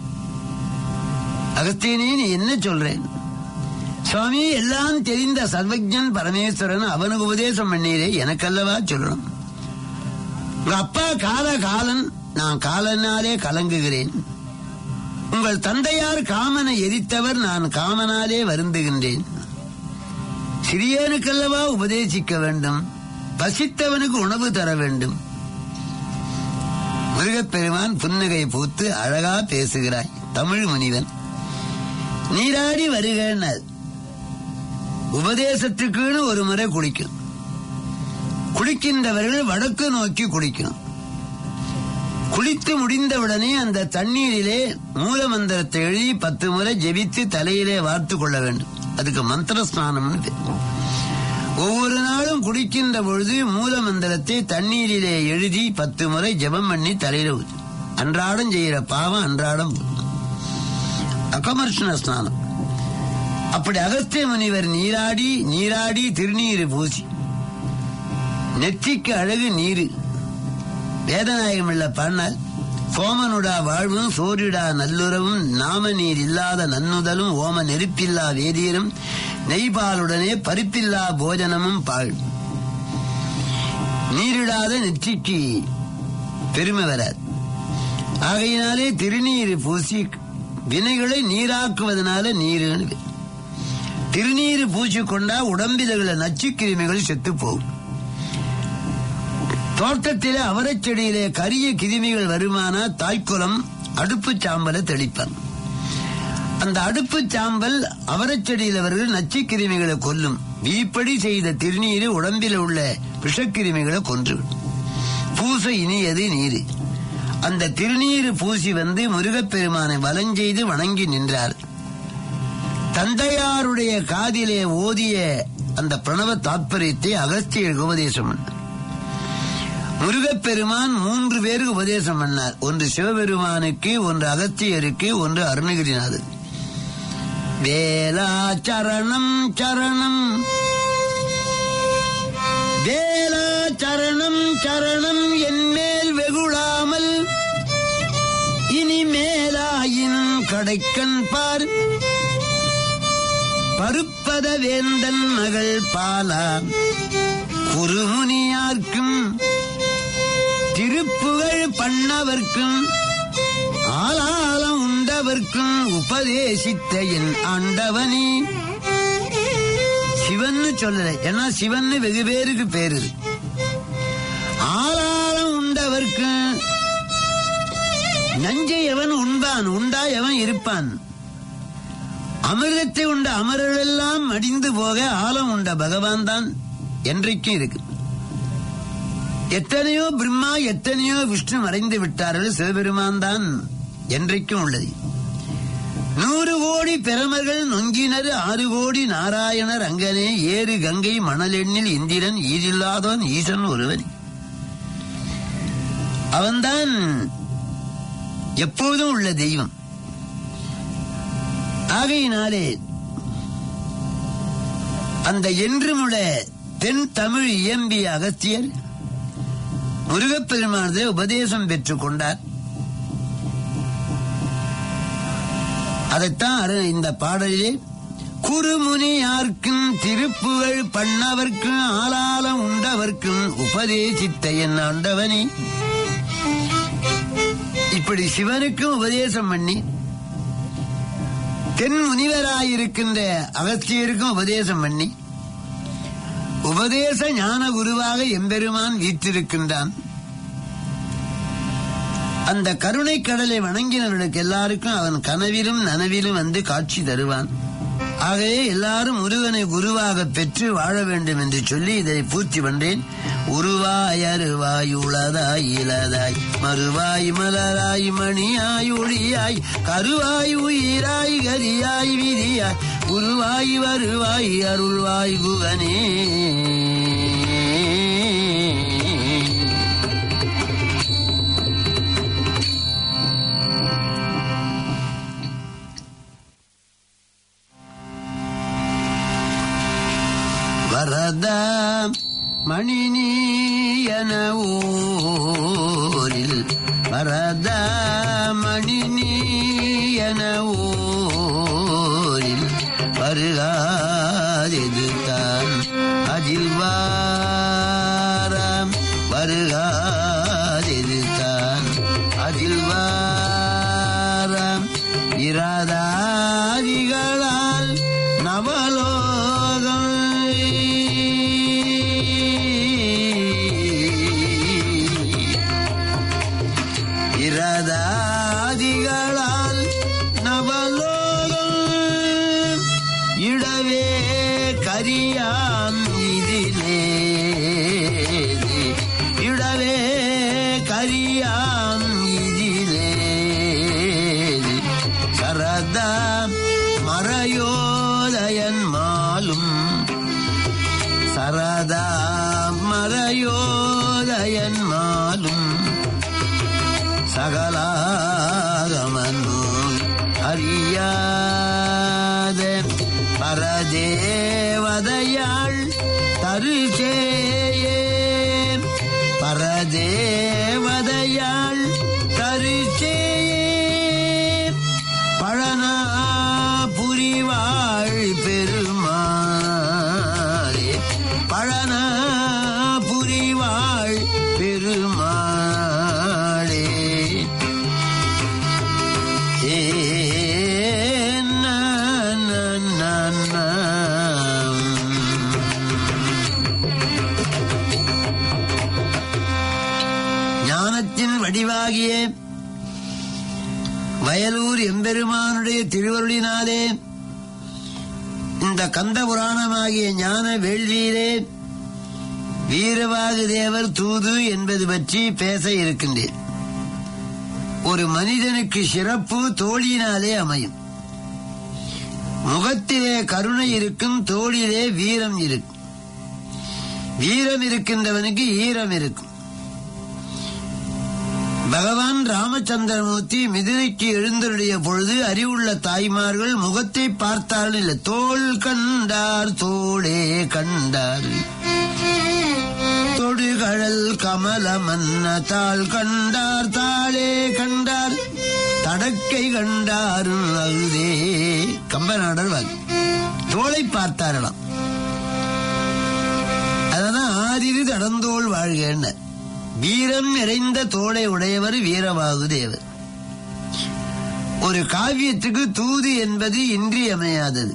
அகத்தியனே நீ என்ன சொல்றேன் சுவாமி எல்லாம் தெரிந்த சர்வஜன் பரமேஸ்வரன் அவனுக்கு உபதேசம் பண்ணீரே எனக்கல்லவா சொல்லணும் உங்க அப்பா கால காலன் நான் காலனாலே கலங்குகிறேன் உங்கள் தந்தையார் காமனை எரித்தவர் நான் காமனாலே வருந்துகின்றேன் சிறியனுக்கல்லவா உபதேசிக்க வேண்டும் பசித்தவனுக்கு உணவு தர வேண்டும் முருகப்பெருமான் புன்னகை பூத்து அழகா பேசுகிறாய் தமிழ் முனிவன் நீராடி வருகிறார் உபதேசத்துக்குன்னு ஒரு முறை குளிக்கும் குளிக்கின்றவர்கள் வடக்கு நோக்கி குளிக்கணும் குளித்து முடிந்தவுடனே அந்த தண்ணீரிலே மூல மந்திரத்தை எழுதி பத்து முறை ஜெபித்து தலையிலே வார்த்து கொள்ள வேண்டும் அதுக்கு மந்திர ஸ்நானம்னு பேர் ஒவ்வொரு நாளும் குடிக்கின்ற பொழுது மூல மந்திரத்தை தண்ணீரிலே எழுதி பத்து முறை ஜெபம் பண்ணி தலையில ஊத்து அன்றாடம் செய்யற பாவம் அன்றாடம் அகமர்ஷண ஸ்நானம் அப்படி அகஸ்திய முனிவர் நீராடி நீராடி திருநீர் பூசி நெற்றிக்கு அழகு நீரு வேதநாயகம் உள்ள பாடினால் சோமனுடா வாழ்வும் சோரிடா நல்லுறவும் நாம நீர் இல்லாத நன்னுதலும் ஓம நெருப்பில்லா வேதியரும் நெய்பாலுடனே பருப்பில்லா போஜனமும் பாழ் நீரிடாத நெற்றிக்கு பெருமை வராது ஆகையினாலே திருநீர் பூசி வினைகளை நீராக்குவதனால நீருன்னு பேர். திருநீர் பூசிக்கொண்டா உடம்பில் உள்ள நச்சுக்கிருமிகள் செத்து போகும் தோட்டத்திலே அவரைச் செடியிலே கரிய கிருமிகள் வருமானா தாய்க்குளம் அடுப்பு சாம்பலை தெளிப்பான் அந்த அடுப்பு சாம்பல் அவரைச் செடியில் அவர்கள் நச்சுக்கிருமிகளை கொல்லும் வீப்படி செய்த திருநீர் உடம்பில் உள்ள விஷக்கிருமிகளை கொன்றுவிடும் பூச இனியது நீர் அந்த திருநீர் பூசி வந்து முருகப்பெருமானை வலஞ்செய்து வணங்கி நின்றார் தந்தையாருடைய காதிலே ஓதிய அந்த பிரணவ தாத்பரியத்தை அகஸ்தியர் உபதேசம் பண்ணார் முருகப்பெருமான் மூன்று பேருக்கு உபதேசம் பண்ணார் ஒன்று சிவபெருமானுக்கு ஒன்று அகத்தியருக்கு ஒன்று அருணகிரிநாதர் வேலா சரணம் சரணம் வேலா சரணம் சரணம் என்மேல் வெகுளாமல் இனி மேலாயின் கடைக்கண் பார் பருப்பத வேந்தன் மகள் பாலா குருமுனியார்க்கும் திருப்புகழ் பண்ணவர்க்கும் ஆளாலம் உண்டவர்க்கும் உபதேசித்த என் ஆண்டவனே சிவன்னு சொல்லல ஏன்னா சிவன்னு வெகு பேருக்கு பேரு இருக்கு. ஆளாலம் உண்டவர்க்கு நஞ்சை எவன் உண்பான் உண்டா எவன் இருப்பான் அமிர்தத்தை உண்ட அமரர்களெல்லாம் மடிந்து போக ஆழம் உண்ட பகவான் தான் என்றைக்கும் இருக்கு எத்தனையோ பிரம்மா எத்தனையோ விஷ்ணு மறைந்து விட்டார்கள் சிவபெருமான் தான் என்றைக்கும் உள்ளது நூறு கோடி பெருமர்கள் நொங்கினர் ஆறு கோடி நாராயணர் அங்கனே ஏறு கங்கை மணலெண்ணில் இந்திரன் ஈரில்லாதவன் ஈசன் ஒருவன் அவன்தான் எப்போதும் உள்ள தெய்வம் ஆகையினாலே அந்த என்றுமுள்ள தென் தமிழ் இயம்பிய அகத்தியர் முருகப்பெருமானது உபதேசம் பெற்றுக் கொண்டார் அதைத்தான் அரு- இந்த பாடலிலே குறுமுனியார்க்கும் திருப்புகழ் பண்ணவர்க்கும் ஆளாலம் உண்டவர்க்கும் உபதேசித்த என் ஆண்டவனே இப்படி சிவனுக்கும் உபதேசம் பண்ணி தென் முனிவராயிருக்கின்ற அகத்தியருக்கும் உபதேசம் பண்ணி உபதேச ஞான குருவாக எம்பெருமான் வீற்றிருக்கின்றான் அந்த கருணை கடலை வணங்கினவர்களுக்கு எல்லாருக்கும் அவன் கனவிலும் நனவிலும் வந்து காட்சி தருவான் ஆகவே எல்லாரும் முருகனை குருவாக பெற்று வாழ வேண்டும் என்று சொல்லி இதை பூர்த்தி பண்றேன் உருவாய் அருவாய் உளதாய் இளதாய் மறுவாய் மலராய் மணியாய் ஒளியாய் கருவாய் உயிராய் கரியாய் விதியாய் உருவாய் வருவாய் அருள்வாய் குகனே வரத மணிநீயன ஊரில் வரத மணிநீயன ஊரில் வருகாதெதுதான் அதில் வாரம் வருகாதெதுதான் அதில் வாரம் இராதாதிகளால் நவலோகம் இரதாதிகளால் நவலோகம் இடவே கரியாம் இதிலே இடவே கரியாம் இதிலே சரதா மறையோதயன் மாலும் சரதா மறையோதயன் மாலும் சகலாகமனு அறியாத பரதேவதையாள் தருச்சேயே பரதேவதையாள் தருச்சேயே பழனா புரிவாள் பெருமாளே பழனா புரிவாள் பெருமாளே ஏ நா, நா, நா, நா. புராணமாகிய வயலூர் எம்பெருமானுடைய திருவருளினாலே இந்த கந்த புராணமாகிய ஞான வேள்வியிலே வீரவாகு தேவர் தூது என்பது பற்றி பேச இருக்கின்றேன் ஒரு மனிதனுக்கு சிறப்பு தோழியினாலே அமையும் முகத்திலே கருணை இருக்கும் தோளிலே வீரம் இருக்கும் வீரம் இருக்கின்றவனுக்கு ஈரம் இருக்கும் பகவான் ராமச்சந்திரமூர்த்தி மிதுரைக்கு எழுந்தருடைய பொழுது அறிவுள்ள தாய்மார்கள் முகத்தை பார்த்தார்கள் இல்லை தோள் கண்டார் தோளே கண்டார் தொடுகழல் கமல மன்ன தாள் கண்டார் தாளே கண்டார் தடக்கை கண்டார் அகுதே கம்பநாடர் வாக்கு தோளை பார்த்தாரலாம் அதான் ஆதிரி தடந்தோள் வாழ்க வீரம் நிறைந்த தோளை உடையவர் வீரவாகு தேவர் ஒரு காவியத்துக்கு தூது என்பது இன்றியமையாதது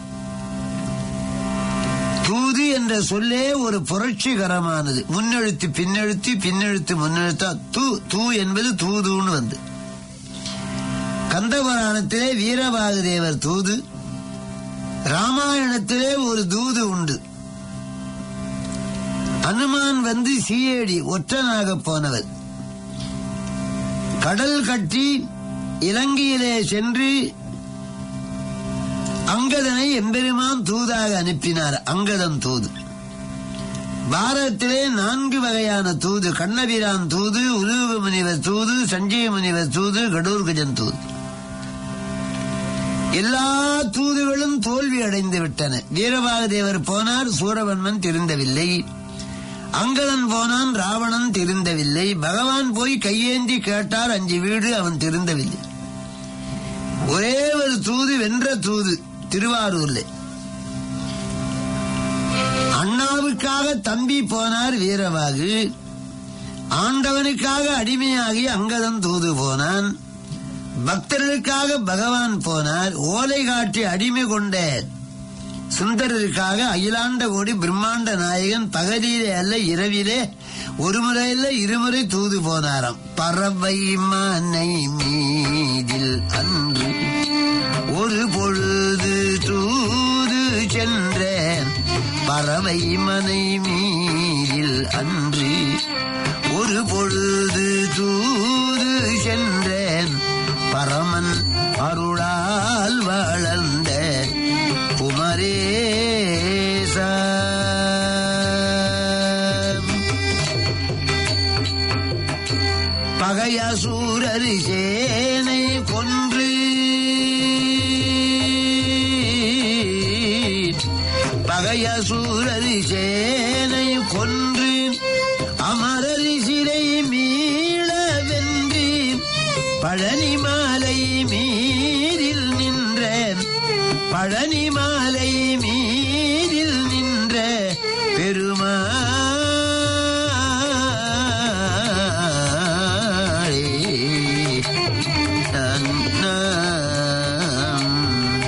தூது என்ற சொல்லே ஒரு புரட்சிகரமானது முன்னெழுத்து பின்னெழுத்து பின்னெழுத்து முன்னெழுத்தா தூ தூ என்பது தூதுன்னு வந்து கந்தபுராணத்திலே வீரபாகு தேவர் தூது ராமாயணத்திலே ஒரு தூது உண்டு அனுமான் வந்து சீயேடி ஒற்றனாக போனவர் கடல் கட்டி இலங்கையிலே சென்று அங்கதனை எம்பெருமான் தூதாக அனுப்பினார் அங்கதன் தூது பாரதத்திலே நான்கு வகையான தூது கண்ணபிரான் தூது உலூப முனிவர் தூது சஞ்சய முனிவர் தூது கடூர்கஜன் தூது எல்லா தூதுகளும் தோல்வி அடைந்து விட்டன வீரபாகதேவர் போனார் சூரவன்மன் திருந்தவில்லை அங்கதன் போனான் ராவணன் திருந்தவில்லை பகவான் போய் கையேந்தி கேட்டார் அஞ்சு வீடு அவன் திருந்தவில்லை ஒரே ஒரு தூது வென்ற தூது திருவாரூர்ல அண்ணாவுக்காக தம்பி போனார் வீரவாகு ஆண்டவனுக்காக அடிமையாகி அங்கதன் தூது போனான் பக்தர்களுக்காக பகவான் போனார் ஓலை காட்டி அடிமை கொண்ட சுந்தரருக்காக அகிலாண்ட கோடி பிரம்மாண்ட நாயகன் பகலிலே அல்ல இரவிலே ஒரு முறை இல்ல இருமுறை தூது போனாராம் பறவை மனை மீதில் அன்று ஒரு பொழுது தூது சென்றேன் பறவை மனை மீதில் அன்று ஒரு பொழுது தூது சென்றேன் பரமன் அருளால் வளர்ந்த குமரேச பகையசூரரி சேனை கொன்று பகையசூரரி சேனை கொன்று அமரரி சிறை மீள வென்று பழனி மாலை மீதில் நின்ற பழனி மாலை மீதில் நின்ற பெருமாளே நன்னம்.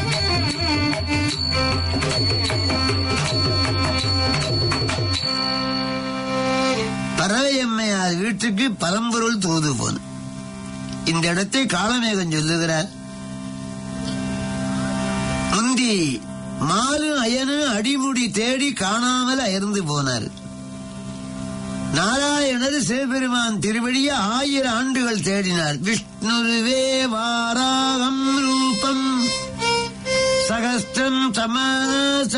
பறவையம்மையார் வீட்டுக்கு பரம்பொருள் தூது போன இந்த இடத்தை காலமேகம் சொல்லுகிறார் முந்தி மாலு அயனு அடிமுடி தேடி காணாமல் அயர்ந்து போனார் நாராயணர் சிவபெருமான் திருவடிய ஆயிரம் ஆண்டுகள் தேடினார் விஷ்ணுருவே வாராகம் ரூபம் சகஸ்திரம் சமாச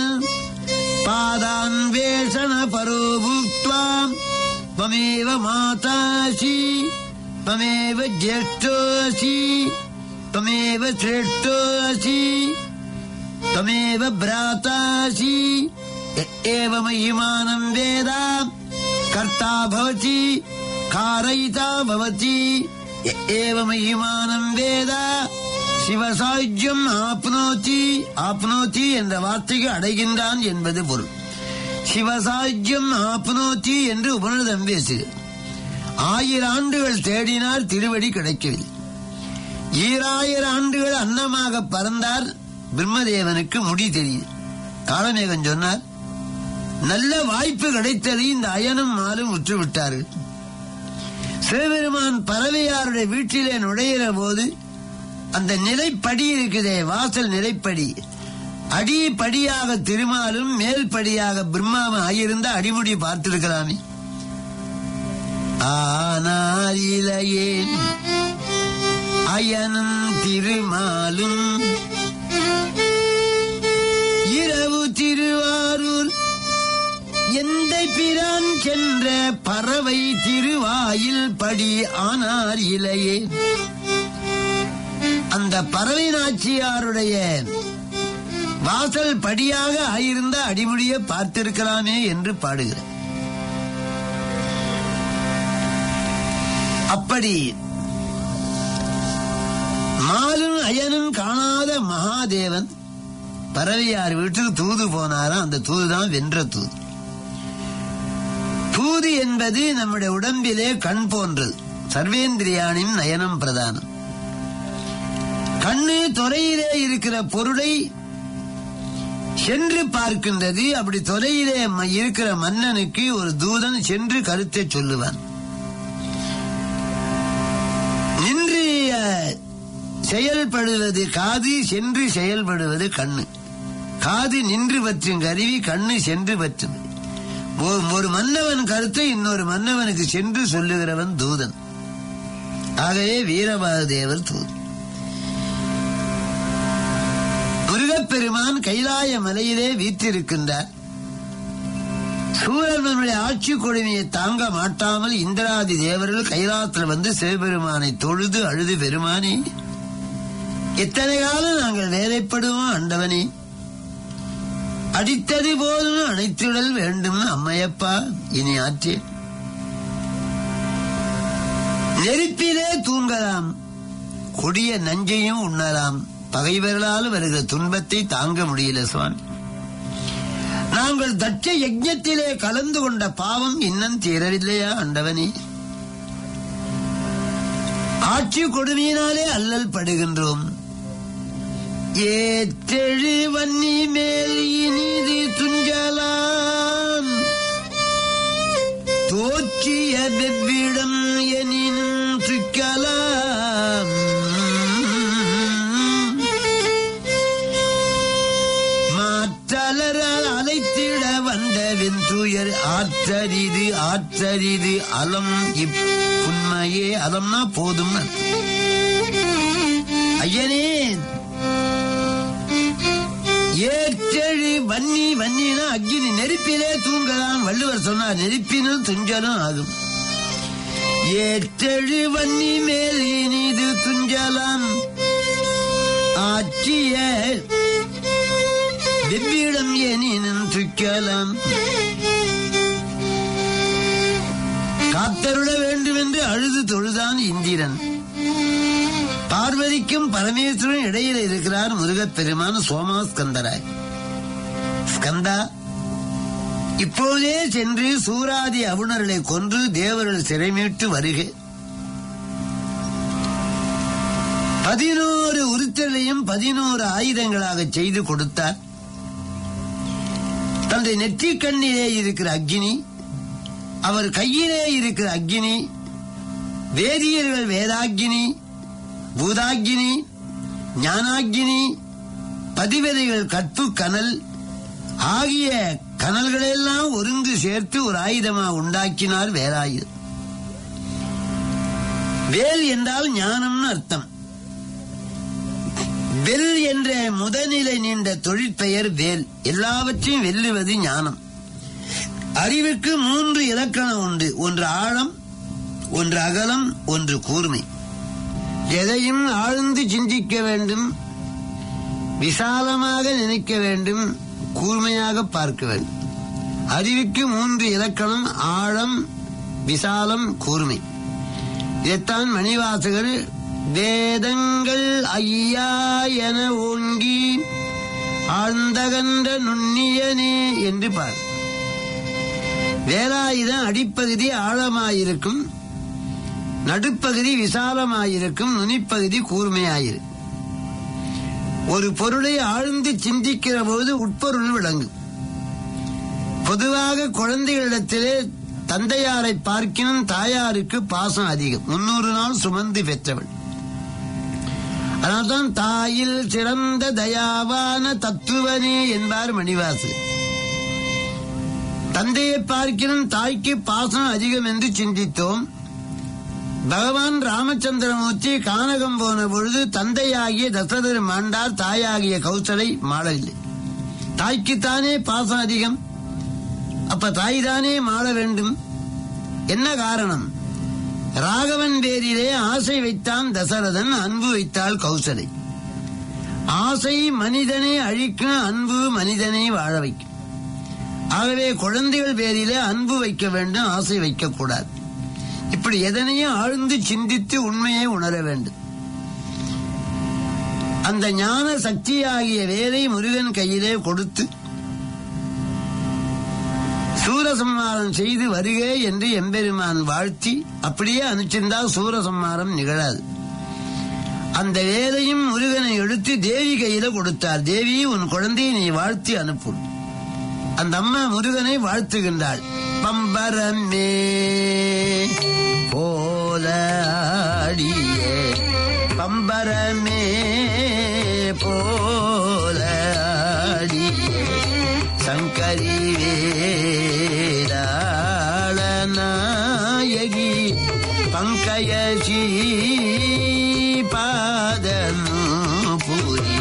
பாதான்வேஷண பரோபுக்வாம் त्वमेव मातासि त्वमेव ज्येष्ठोऽसि त्वमेव श्रेष्ठोऽसि त्वमेव भ्रातासि य एव महिमानं वेद कर्ता भवति कारयिता भवति य एव महिमानं வேத சிவசாயுஜ்யம் ஆப்னோதி ஆப்னோதி என்ற வார்த்தைக்கு அடைகின்றான் என்பது பொருள் சிவசாயுஜ்யம் ஆப்னோதி என்று உபனிதம் பேசுகிறது ஆயிரம் ஆண்டுகள் தேடினார் திருவடி கிடைக்கவில்லை ஈராயிரம் ஆண்டுகள் அன்னமாக பறந்தார் பிரம்மதேவனுக்கு முடி தெரியுது காலமேகன் சொன்னார் நல்ல வாய்ப்பு கிடைத்ததை இந்த அயனும் மாலும் விட்டு விட்டார்கள் சிவபெருமான் பறவையாருடைய வீட்டிலே நுழையிற போது அந்த நிலைப்படி இருக்குதே வாசல் நிலைப்படி அடி படியாக திருமாலும் மேல் படியாக பிரம்மாவும் ஆகியிருந்த அடிமுடி பார்த்திருக்கலாமே ஆனால் இளையேன் அயனும் திருமாலும் இரவு திருவாரூர் எந்த பிரான் சென்ற பறவை திருவாயில் படி ஆனார் இலையே அந்த பறவை நாச்சியாருடைய வாசல் படியாக ஆயிருந்த அடிமுடியை பார்த்திருக்கலாமே என்று பாடுகிறார் அப்படி மாலும் அயனும் காணாத மகாதேவன் பறவையார் வீட்டுக்கு தூது போனாராம் அந்த தூது தான் வென்ற தூது தூது என்பது நம்முடைய உடம்பிலே கண் போன்றது சர்வேந்திரியானின் நயனம் பிரதானம் கண்ணு துறையிலே இருக்கிற பொருளை சென்று பார்க்கின்றது அப்படி துறையிலே ம- இருக்கிற மன்னனுக்கு ஒரு தூதன் சென்று கருத்தை சொல்லுவான் நின்று அஹ், செயல்படுவது காது சென்று செயல்படுவது கண்ணு காது நின்று பற்றும் கருவி கண்ணு சென்று பற்றும் ஒரு- ஒரு மன்னவன் கருத்தை இன்னொரு மன்னவனுக்கு சென்று சொல்லுகிறவன் தூதன் ஆகவே வீரபாகுதேவர் தூதன் முருகப்பெருமான் கைலாய மலையிலே வீற்றிருக்கின்றார் சூரனுடைய ஆட்சி கொடுமையை தாங்க மாட்டாமல் இந்திராதி தேவர்கள் கைலாசத்தில் வந்து சிவபெருமானை தொழுது அழுது பெருமானே எத்தனை காலம் நாங்கள் வேலைப்படுவோம் ஆண்டவனே அடித்தது போதும் அணைத்திடல் வேண்டும் அம்மையப்பா இனி ஆற்றேன் நெருப்பிலே தூங்கலாம் கொடிய நஞ்சையும் உண்ணலாம் பகைவர்களால் வருகிற துன்பத்தை தாங்க முடியல சுவாமி நாங்கள் தட்ச யஜ்ஞத்திலே கலந்து கொண்ட பாவம் இன்னும் தீரவில்லையா ஆண்டவனே ஆட்சி கொடுமையினாலே அல்லல் படுகின்றோம் ஏற்றெழு வன்னி மேல் இனிது துஞ்சலாம் தோற்றிய வெவ்விடம் எனினும் துக்கலாம் மாற்றலரால் அழைத்திட வந்த வெந்துயர் ஆற்றரிது ஆற்றரிது அலம் இப்புண்மையே அலம்னா போதும் ஐயனே ஏற்றெழு வன்னி வன்னினா அக்னி நெருப்பிலே தூங்கலாம் வள்ளுவர் சொன்னார் நெருப்பினும் துஞ்சலும் ஆகும் ஏற்றெழு வன்னி மேல் இனிது துஞ்சலாம் ஆற்றிய வெவ்விடம் எனினும் துக்கலாம் காத்தருள வேண்டும் என்று அழுது தொழுதான் இந்திரன் பார்வதிக்கும் பரமேஸ்வரன் இடையில இருக்கிறார் முருகப்பெருமான் சோமா ஸ்கந்தராய் ஸ்கந்தா இப்போதே சென்று சூராதி அவுணர்களை கொன்று தேவர்கள் சிறைமீட்டு வருக பதினோரு உருத்தலையும் பதினோரு ஆயுதங்களாக செய்து கொடுத்தார் தன்னுடைய நெற்றிக் கண்ணிலே இருக்கிற அக்னி அவர் கையிலே இருக்கிற அக்னி வேதியர்கள் வேதாக்கினி பூதாக்கினி ஞானாக்கினி பதிவதைகள் கற்பு கனல் ஆகிய கனல்களெல்லாம் ஒருங்கு சேர்த்து ஒரு ஆயுதமா உண்டாக்கினார் வேலாயுதம் வேல் என்றால் ஞானம்னு அர்த்தம் வெல் என்ற முதநிலை நீண்ட தொழிற்பெயர் வேல் எல்லாவற்றையும் வெல்லுவது ஞானம் அறிவுக்கு மூன்று இலக்கணம் உண்டு ஒன்று ஆழம் ஒன்று அகலம் ஒன்று கூர்மை எதையும் ஆழ்ந்து சிந்திக்க வேண்டும் விசாலமாக நினைக்க வேண்டும் கூர்மையாக பார்க்க வேண்டும் அறிவுக்கு மூன்று இலக்கணம் ஆழம் விசாலம் கூர்மை இதைத்தான் மணிவாசகர் வேதங்கள் ஐயா என ஓங்கி ஆழ்ந்தகன்ற நுண்ணியனே என்று பார் வேலாயுதம் அடிப்பகுதி ஆழமாயிருக்கும் நடுப்பகுதி விசாலமாயிருக்கும் நுனிப்பகுதி கூர்மையாயிருக்கும் ஒரு பொருளை ஆழ்ந்து சிந்திக்கிற போது உட்பொருள் விளங்கும் பொதுவாக குழந்தைகளிடத்திலே தந்தையாரை பார்க்கினும் தாயாருக்கு பாசம் அதிகம் முன்னூறு நாள் சுமந்து பெற்றவள் அதனால்தான் தாயில் சிறந்த தயாவான தத்துவனே என்பார் மணிவாசு தந்தையை பார்க்கினும் தாய்க்கு பாசம் அதிகம் என்று சிந்தித்தோம் பகவான் ராமச்சந்திரமூர்த்தி கானகம் போன பொழுது தந்தையாகிய தசரதர் மாண்டார் தாயாகிய கௌசலை மாளவில்லை தாய்க்குத்தானே பாசம் அதிகம் அப்ப தாய் தானே மாள வேண்டும் என்ன காரணம் ராகவன் பேரிலே ஆசை வைத்தான் தசரதன் அன்பு வைத்தாள் கௌசலை ஆசை மனிதனை அழிக்கும் அன்பு மனிதனை வாழ வைக்கும் ஆகவே குழந்தைகள் பேரிலே அன்பு வைக்க வேண்டும் ஆசை வைக்கக்கூடாது இப்படி எதனையும் ஆழ்ந்து சிந்தித்து உண்மையை உணர வேண்டும் அந்த ஞான சக்தியாகிய வேலை முருகன் கையிலே கொடுத்து சூரசம்மாரம் செய்து வருக என்று எம்பெருமான் வாழ்த்தி அப்படியே அனுப்பிச்சிருந்தால் சூரசம்மாரம் நிகழாது அந்த வேலையும் முருகனை எடுத்து தேவி கையில கொடுத்தார் தேவி உன் குழந்தையை நீ வாழ்த்தி அனுப்பு அந்த அம்மா முருகனை வாழ்த்துகின்றாள் பம்பரமே போலாடிய பம்பரமே போலாடிய சங்கரி வேதாளநாயகி பங்கயசி பாதனு புரி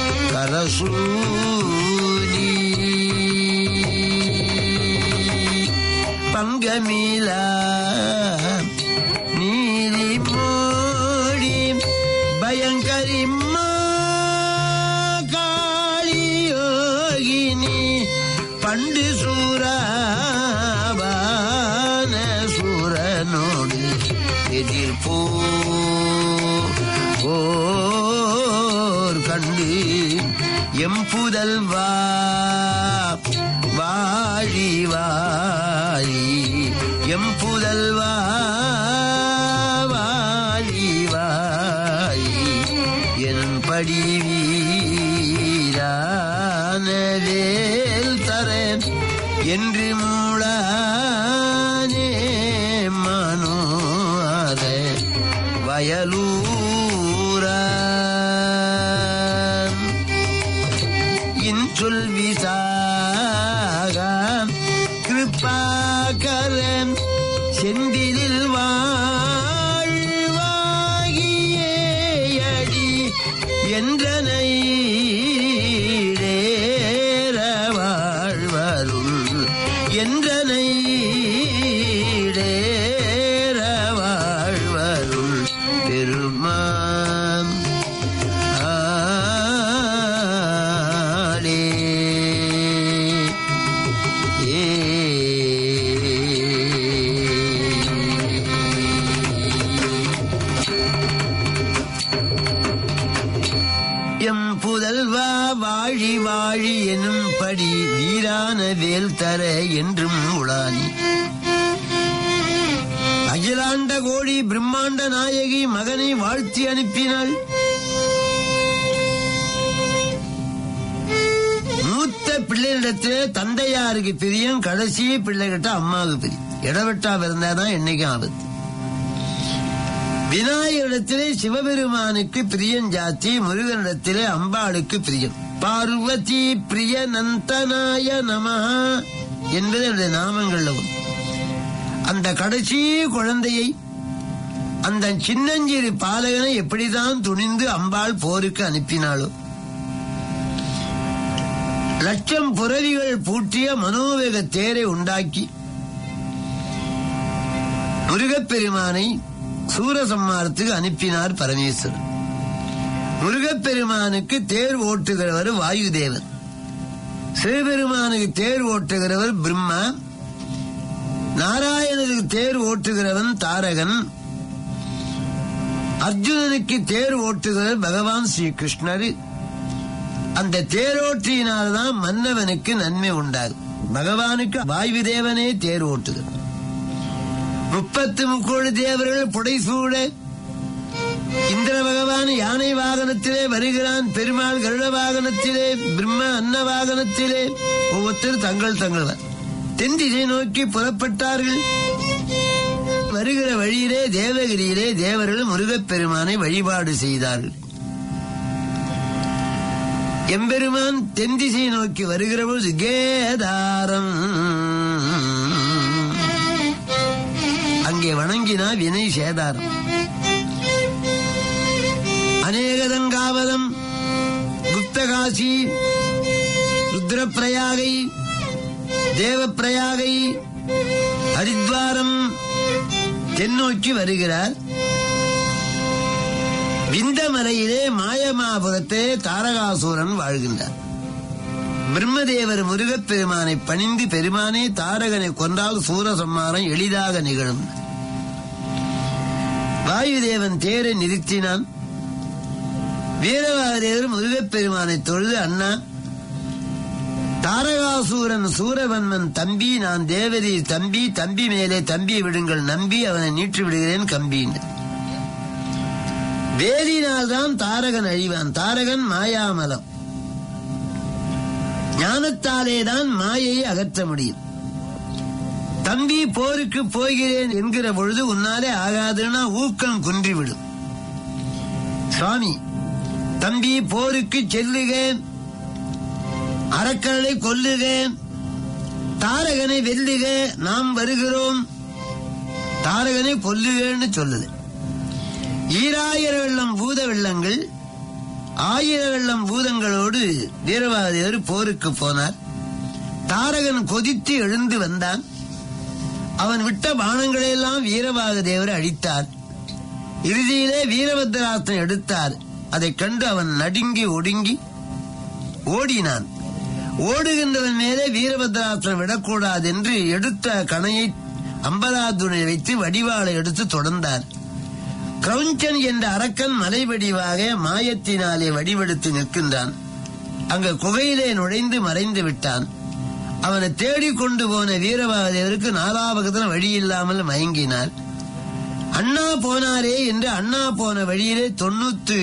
கரசூரி பங்கமிலா நீலி மோடி பயங்கரி காளி யோகினி பண்டு சூராபான சூரனோடு எதிர்ப்போ ஓர் கண்டு எம்புதல்வா வாழி வாழி எம்புதல்வா வாழி வாழி என்படி வீரான வேல் தரேன் என்று மூளானே மனோர வயலூரா இன்சொல் விசாக கிருப்பாகரன் செந்திலில் வாழ்வாகியேயடி என்றனை இடேற வாழ்வருள் என்றனை இடேற வாழ்வருள் பெருமான் ஆளே ஏ எம் புதல்வா வாழி வாழி எனும்படி வீரான வேல் தர என்றும் உளானி அகிலாண்ட கோடி பிரம்மாண்ட நாயகி மகனை வாழ்த்தி அனுப்பினாள் மூத்த பிள்ளைகளிடத்திலே தந்தையாருக்கு பிரியம் கடைசி பிள்ளைகிட்ட அம்மாவுக்கு பிரியம் இடவெட்டா பிறந்தாதான் என்னைக்கும் ஆபத்து விநாயகரிடத்திலே சிவபெருமானுக்கு பிரியம் ஜாத்தி முருகனிடத்திலே அம்பாளுக்கு பிரியம் பார்வதி பிரிய நந்தனாய நமஹா என்பது என்னுடைய நாமங்கள்ல ஒன்று அந்த கடைசி குழந்தையை அந்த சின்னஞ்சிறு பாலகனை எப்படிதான் துணிந்து அம்பாள் போருக்கு அனுப்பினாளோ லட்சம் புறவிகள் பூட்டிய மனோவேக தேரை உண்டாக்கி முருகப்பெருமானை சூரசம்மாரத்துக்கு அனுப்பினார் பரமேஸ்வரன் முருகப்பெருமானுக்கு தேர் ஓட்டுகிறவர் வாயுதேவன் சிவபெருமானுக்கு தேர் ஓட்டுகிறவர் பிரம்மா நாராயணனுக்கு தேர் ஓட்டுகிறவன் தாரகன் அர்ஜுனனுக்கு தேர் ஓட்டுகிறவர் பகவான் ஸ்ரீ கிருஷ்ணர் அந்த தேரோட்டியினால்தான் மன்னவனுக்கு நன்மை உண்டாகும் பகவானுக்கு வாயு தேவனே தேர் ஓட்டுகிறார் முப்பத்து முக்கோடி தேவர்கள் புடைசூட இந்திர பகவான் யானை வாகனத்திலே வருகிறான் பெருமாள் கருட வாகனத்திலே பிரம்ம அன்ன வாகனத்திலே ஒவ்வொருத்தர் தங்கள் தங்கள் தென் திசை நோக்கி புறப்பட்டார்கள் வருகிற வழியிலே தேவகிரியிலே தேவர்கள் முருகப்பெருமானை வழிபாடு செய்தார்கள் எம்பெருமான் தென் திசை நோக்கி வருகிற பொழுது கேதாரம் அங்கே வணங்கினா வினை சேதாரம் அநேகதங்காவதம் குப்தகாசி ருத்ரப்பிரயாகை தேவப்பிரயாகை ஹரித்வாரம் தென்னோக்கி வருகிறார் விந்தமலையிலே மாயமாபுரத்தே தாரகாசூரன் வாழ்கின்றார் பிரம்மதேவர் முருகப் பெருமானை பணிந்து பெருமானே தாரகனை கொன்றால் சூரசம்மாரம் எளிதாக நிகழும் வாயுதேவன் தேரை நிறுத்தினான் வீரவாதேவர் முருகப் பெருமானை தொழுது அண்ணா தாரகாசூரன் சூரவன்மன் தம்பி நான் தேவதி தம்பி தம்பி மேலே தம்பி விடுங்கள் நம்பி அவனை நீற்றி விடுகிறேன் கம்பின்னு வேலினால்தான் தாரகன் அழிவான் தாரகன் மாயாமலம் ஞானத்தாலேதான் மாயையை அகற்ற முடியும் தம்பி போருக்கு போகிறேன் என்கிற பொழுது உன்னாலே ஆகாதுன்னா ஊக்கம் குன்றிவிடும் சுவாமி தம்பி போருக்கு செல்லுக அரக்கர்களை கொல்லுக தாரகனை வெல்லுக நாம் வருகிறோம் தாரகனை கொல்லுகன்னு சொல்லுது ஈராயிர வெள்ளம் பூத வெள்ளங்கள் ஆயிர வெள்ளம் பூதங்களோடு வீரவாதேவர் போருக்கு போனார் தாரகன் கொதித்து எழுந்து வந்தான் அவன் விட்ட பானங்களையெல்லாம் வீரபாக தேவர் அழித்தார் இறுதியிலே வீரபத்ராஸ்திரம் எடுத்தார் அதைக் கண்டு அவன் நடுங்கி ஒடுங்கி ஓடினான் ஓடுகின்றவன் மேலே வீரபத்ராஸ்திரம் விடக்கூடாது என்று எடுத்த கணையை அம்பலாதுனை வைத்து வடிவாளை எடுத்து தொடர்ந்தார் கிரௌஞ்சன் என்ற அரக்கன் மலை வடிவாக மாயத்தினாலே வடிவெடுத்து நிற்கின்றான் அங்க குகையிலே நுழைந்து மறைந்து விட்டான் அவனை தேடிக் கொண்டு போன வீரபாதேவருக்கு நாலாபகத்தில் வழி இல்லாமல் மயங்கினார் அண்ணா போனாரே என்று அண்ணா போன வழியிலே தொண்ணூத்து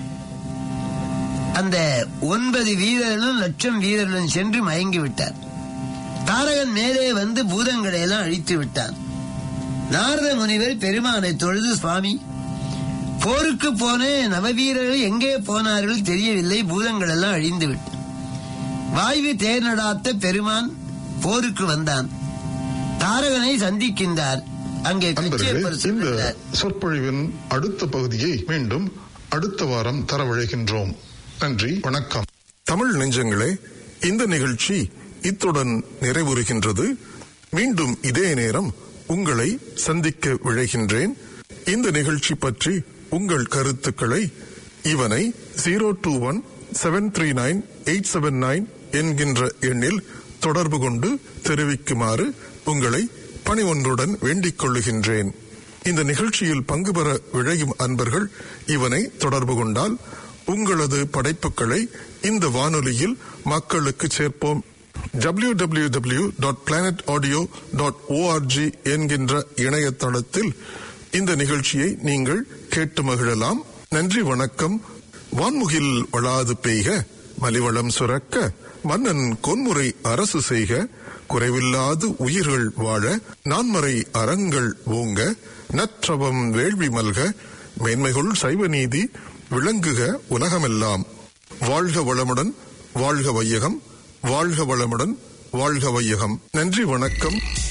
அந்த ஒன்பது வீரர்களும் லட்சம் வீரர்களும் சென்று மயங்கி விட்டார் தாரகன் மேலே வந்து பூதங்களை எல்லாம் அழித்து விட்டான் நாரத முனிவர் பெருமானை தொழுது சுவாமி போருக்கு போன நவவீரர்கள் எங்கே போனார்கள் தெரியவில்லை பூதங்கள் எல்லாம் அழிந்து விட்டு வாய்வு தேர் நடாத்த பெருமான் போருக்கு வந்தான் தாரகனை சந்திக்கின்றார் அங்கே நண்பர்களே கச்சேப்பர் இந்த சொல்கிறார் சொற்பொழிவின் அடுத்த பகுதியை மீண்டும் அடுத்த வாரம் தரவழைக்கின்றோம் நன்றி வணக்கம் தமிழ் நெஞ்சங்களே இந்த நிகழ்ச்சி இத்துடன் நிறைவுறுகின்றது மீண்டும் இதே நேரம் உங்களை சந்திக்க விழைகின்றேன் இந்த நிகழ்ச்சி பற்றி உங்கள் கருத்துக்களை இவனை zero two one seven three nine eight seven nine என்கின்ற எண்ணில் தொடர்பு கொண்டு தெரிவிக்குமாறு உங்களை பணி ஒன்றுடன் வேண்டிக் கொள்ளுகின்றேன் இந்த நிகழ்ச்சியில் பங்கு பெற விழையும் அன்பர்கள் இவனை தொடர்பு கொண்டால் உங்களது படைப்புகளை இந்த வானொலியில் மக்களுக்கு சேர்ப்போம் www.planetaudio.org டாட் என்கின்ற இணையதளத்தில் இந்த நிகழ்ச்சியை நீங்கள் கேட்டு மகிழலாம் நன்றி வணக்கம் வான்முகில் வளாது பெய்க மலிவளம் சுரக்க மன்னன் கொன்முறை அரசு செய்க குறைவில்லாது உயிர்கள் வாழ நான்மறை அறங்கள் ஓங்க நற்றவம் வேள்வி மல்க மேன்மைகள் சைவ நீதி விளங்குக உலகமெல்லாம் வாழ்க வளமுடன் வாழ்க வையகம் வாழ்க வளமுடன் வாழ்க வையகம் நன்றி வணக்கம்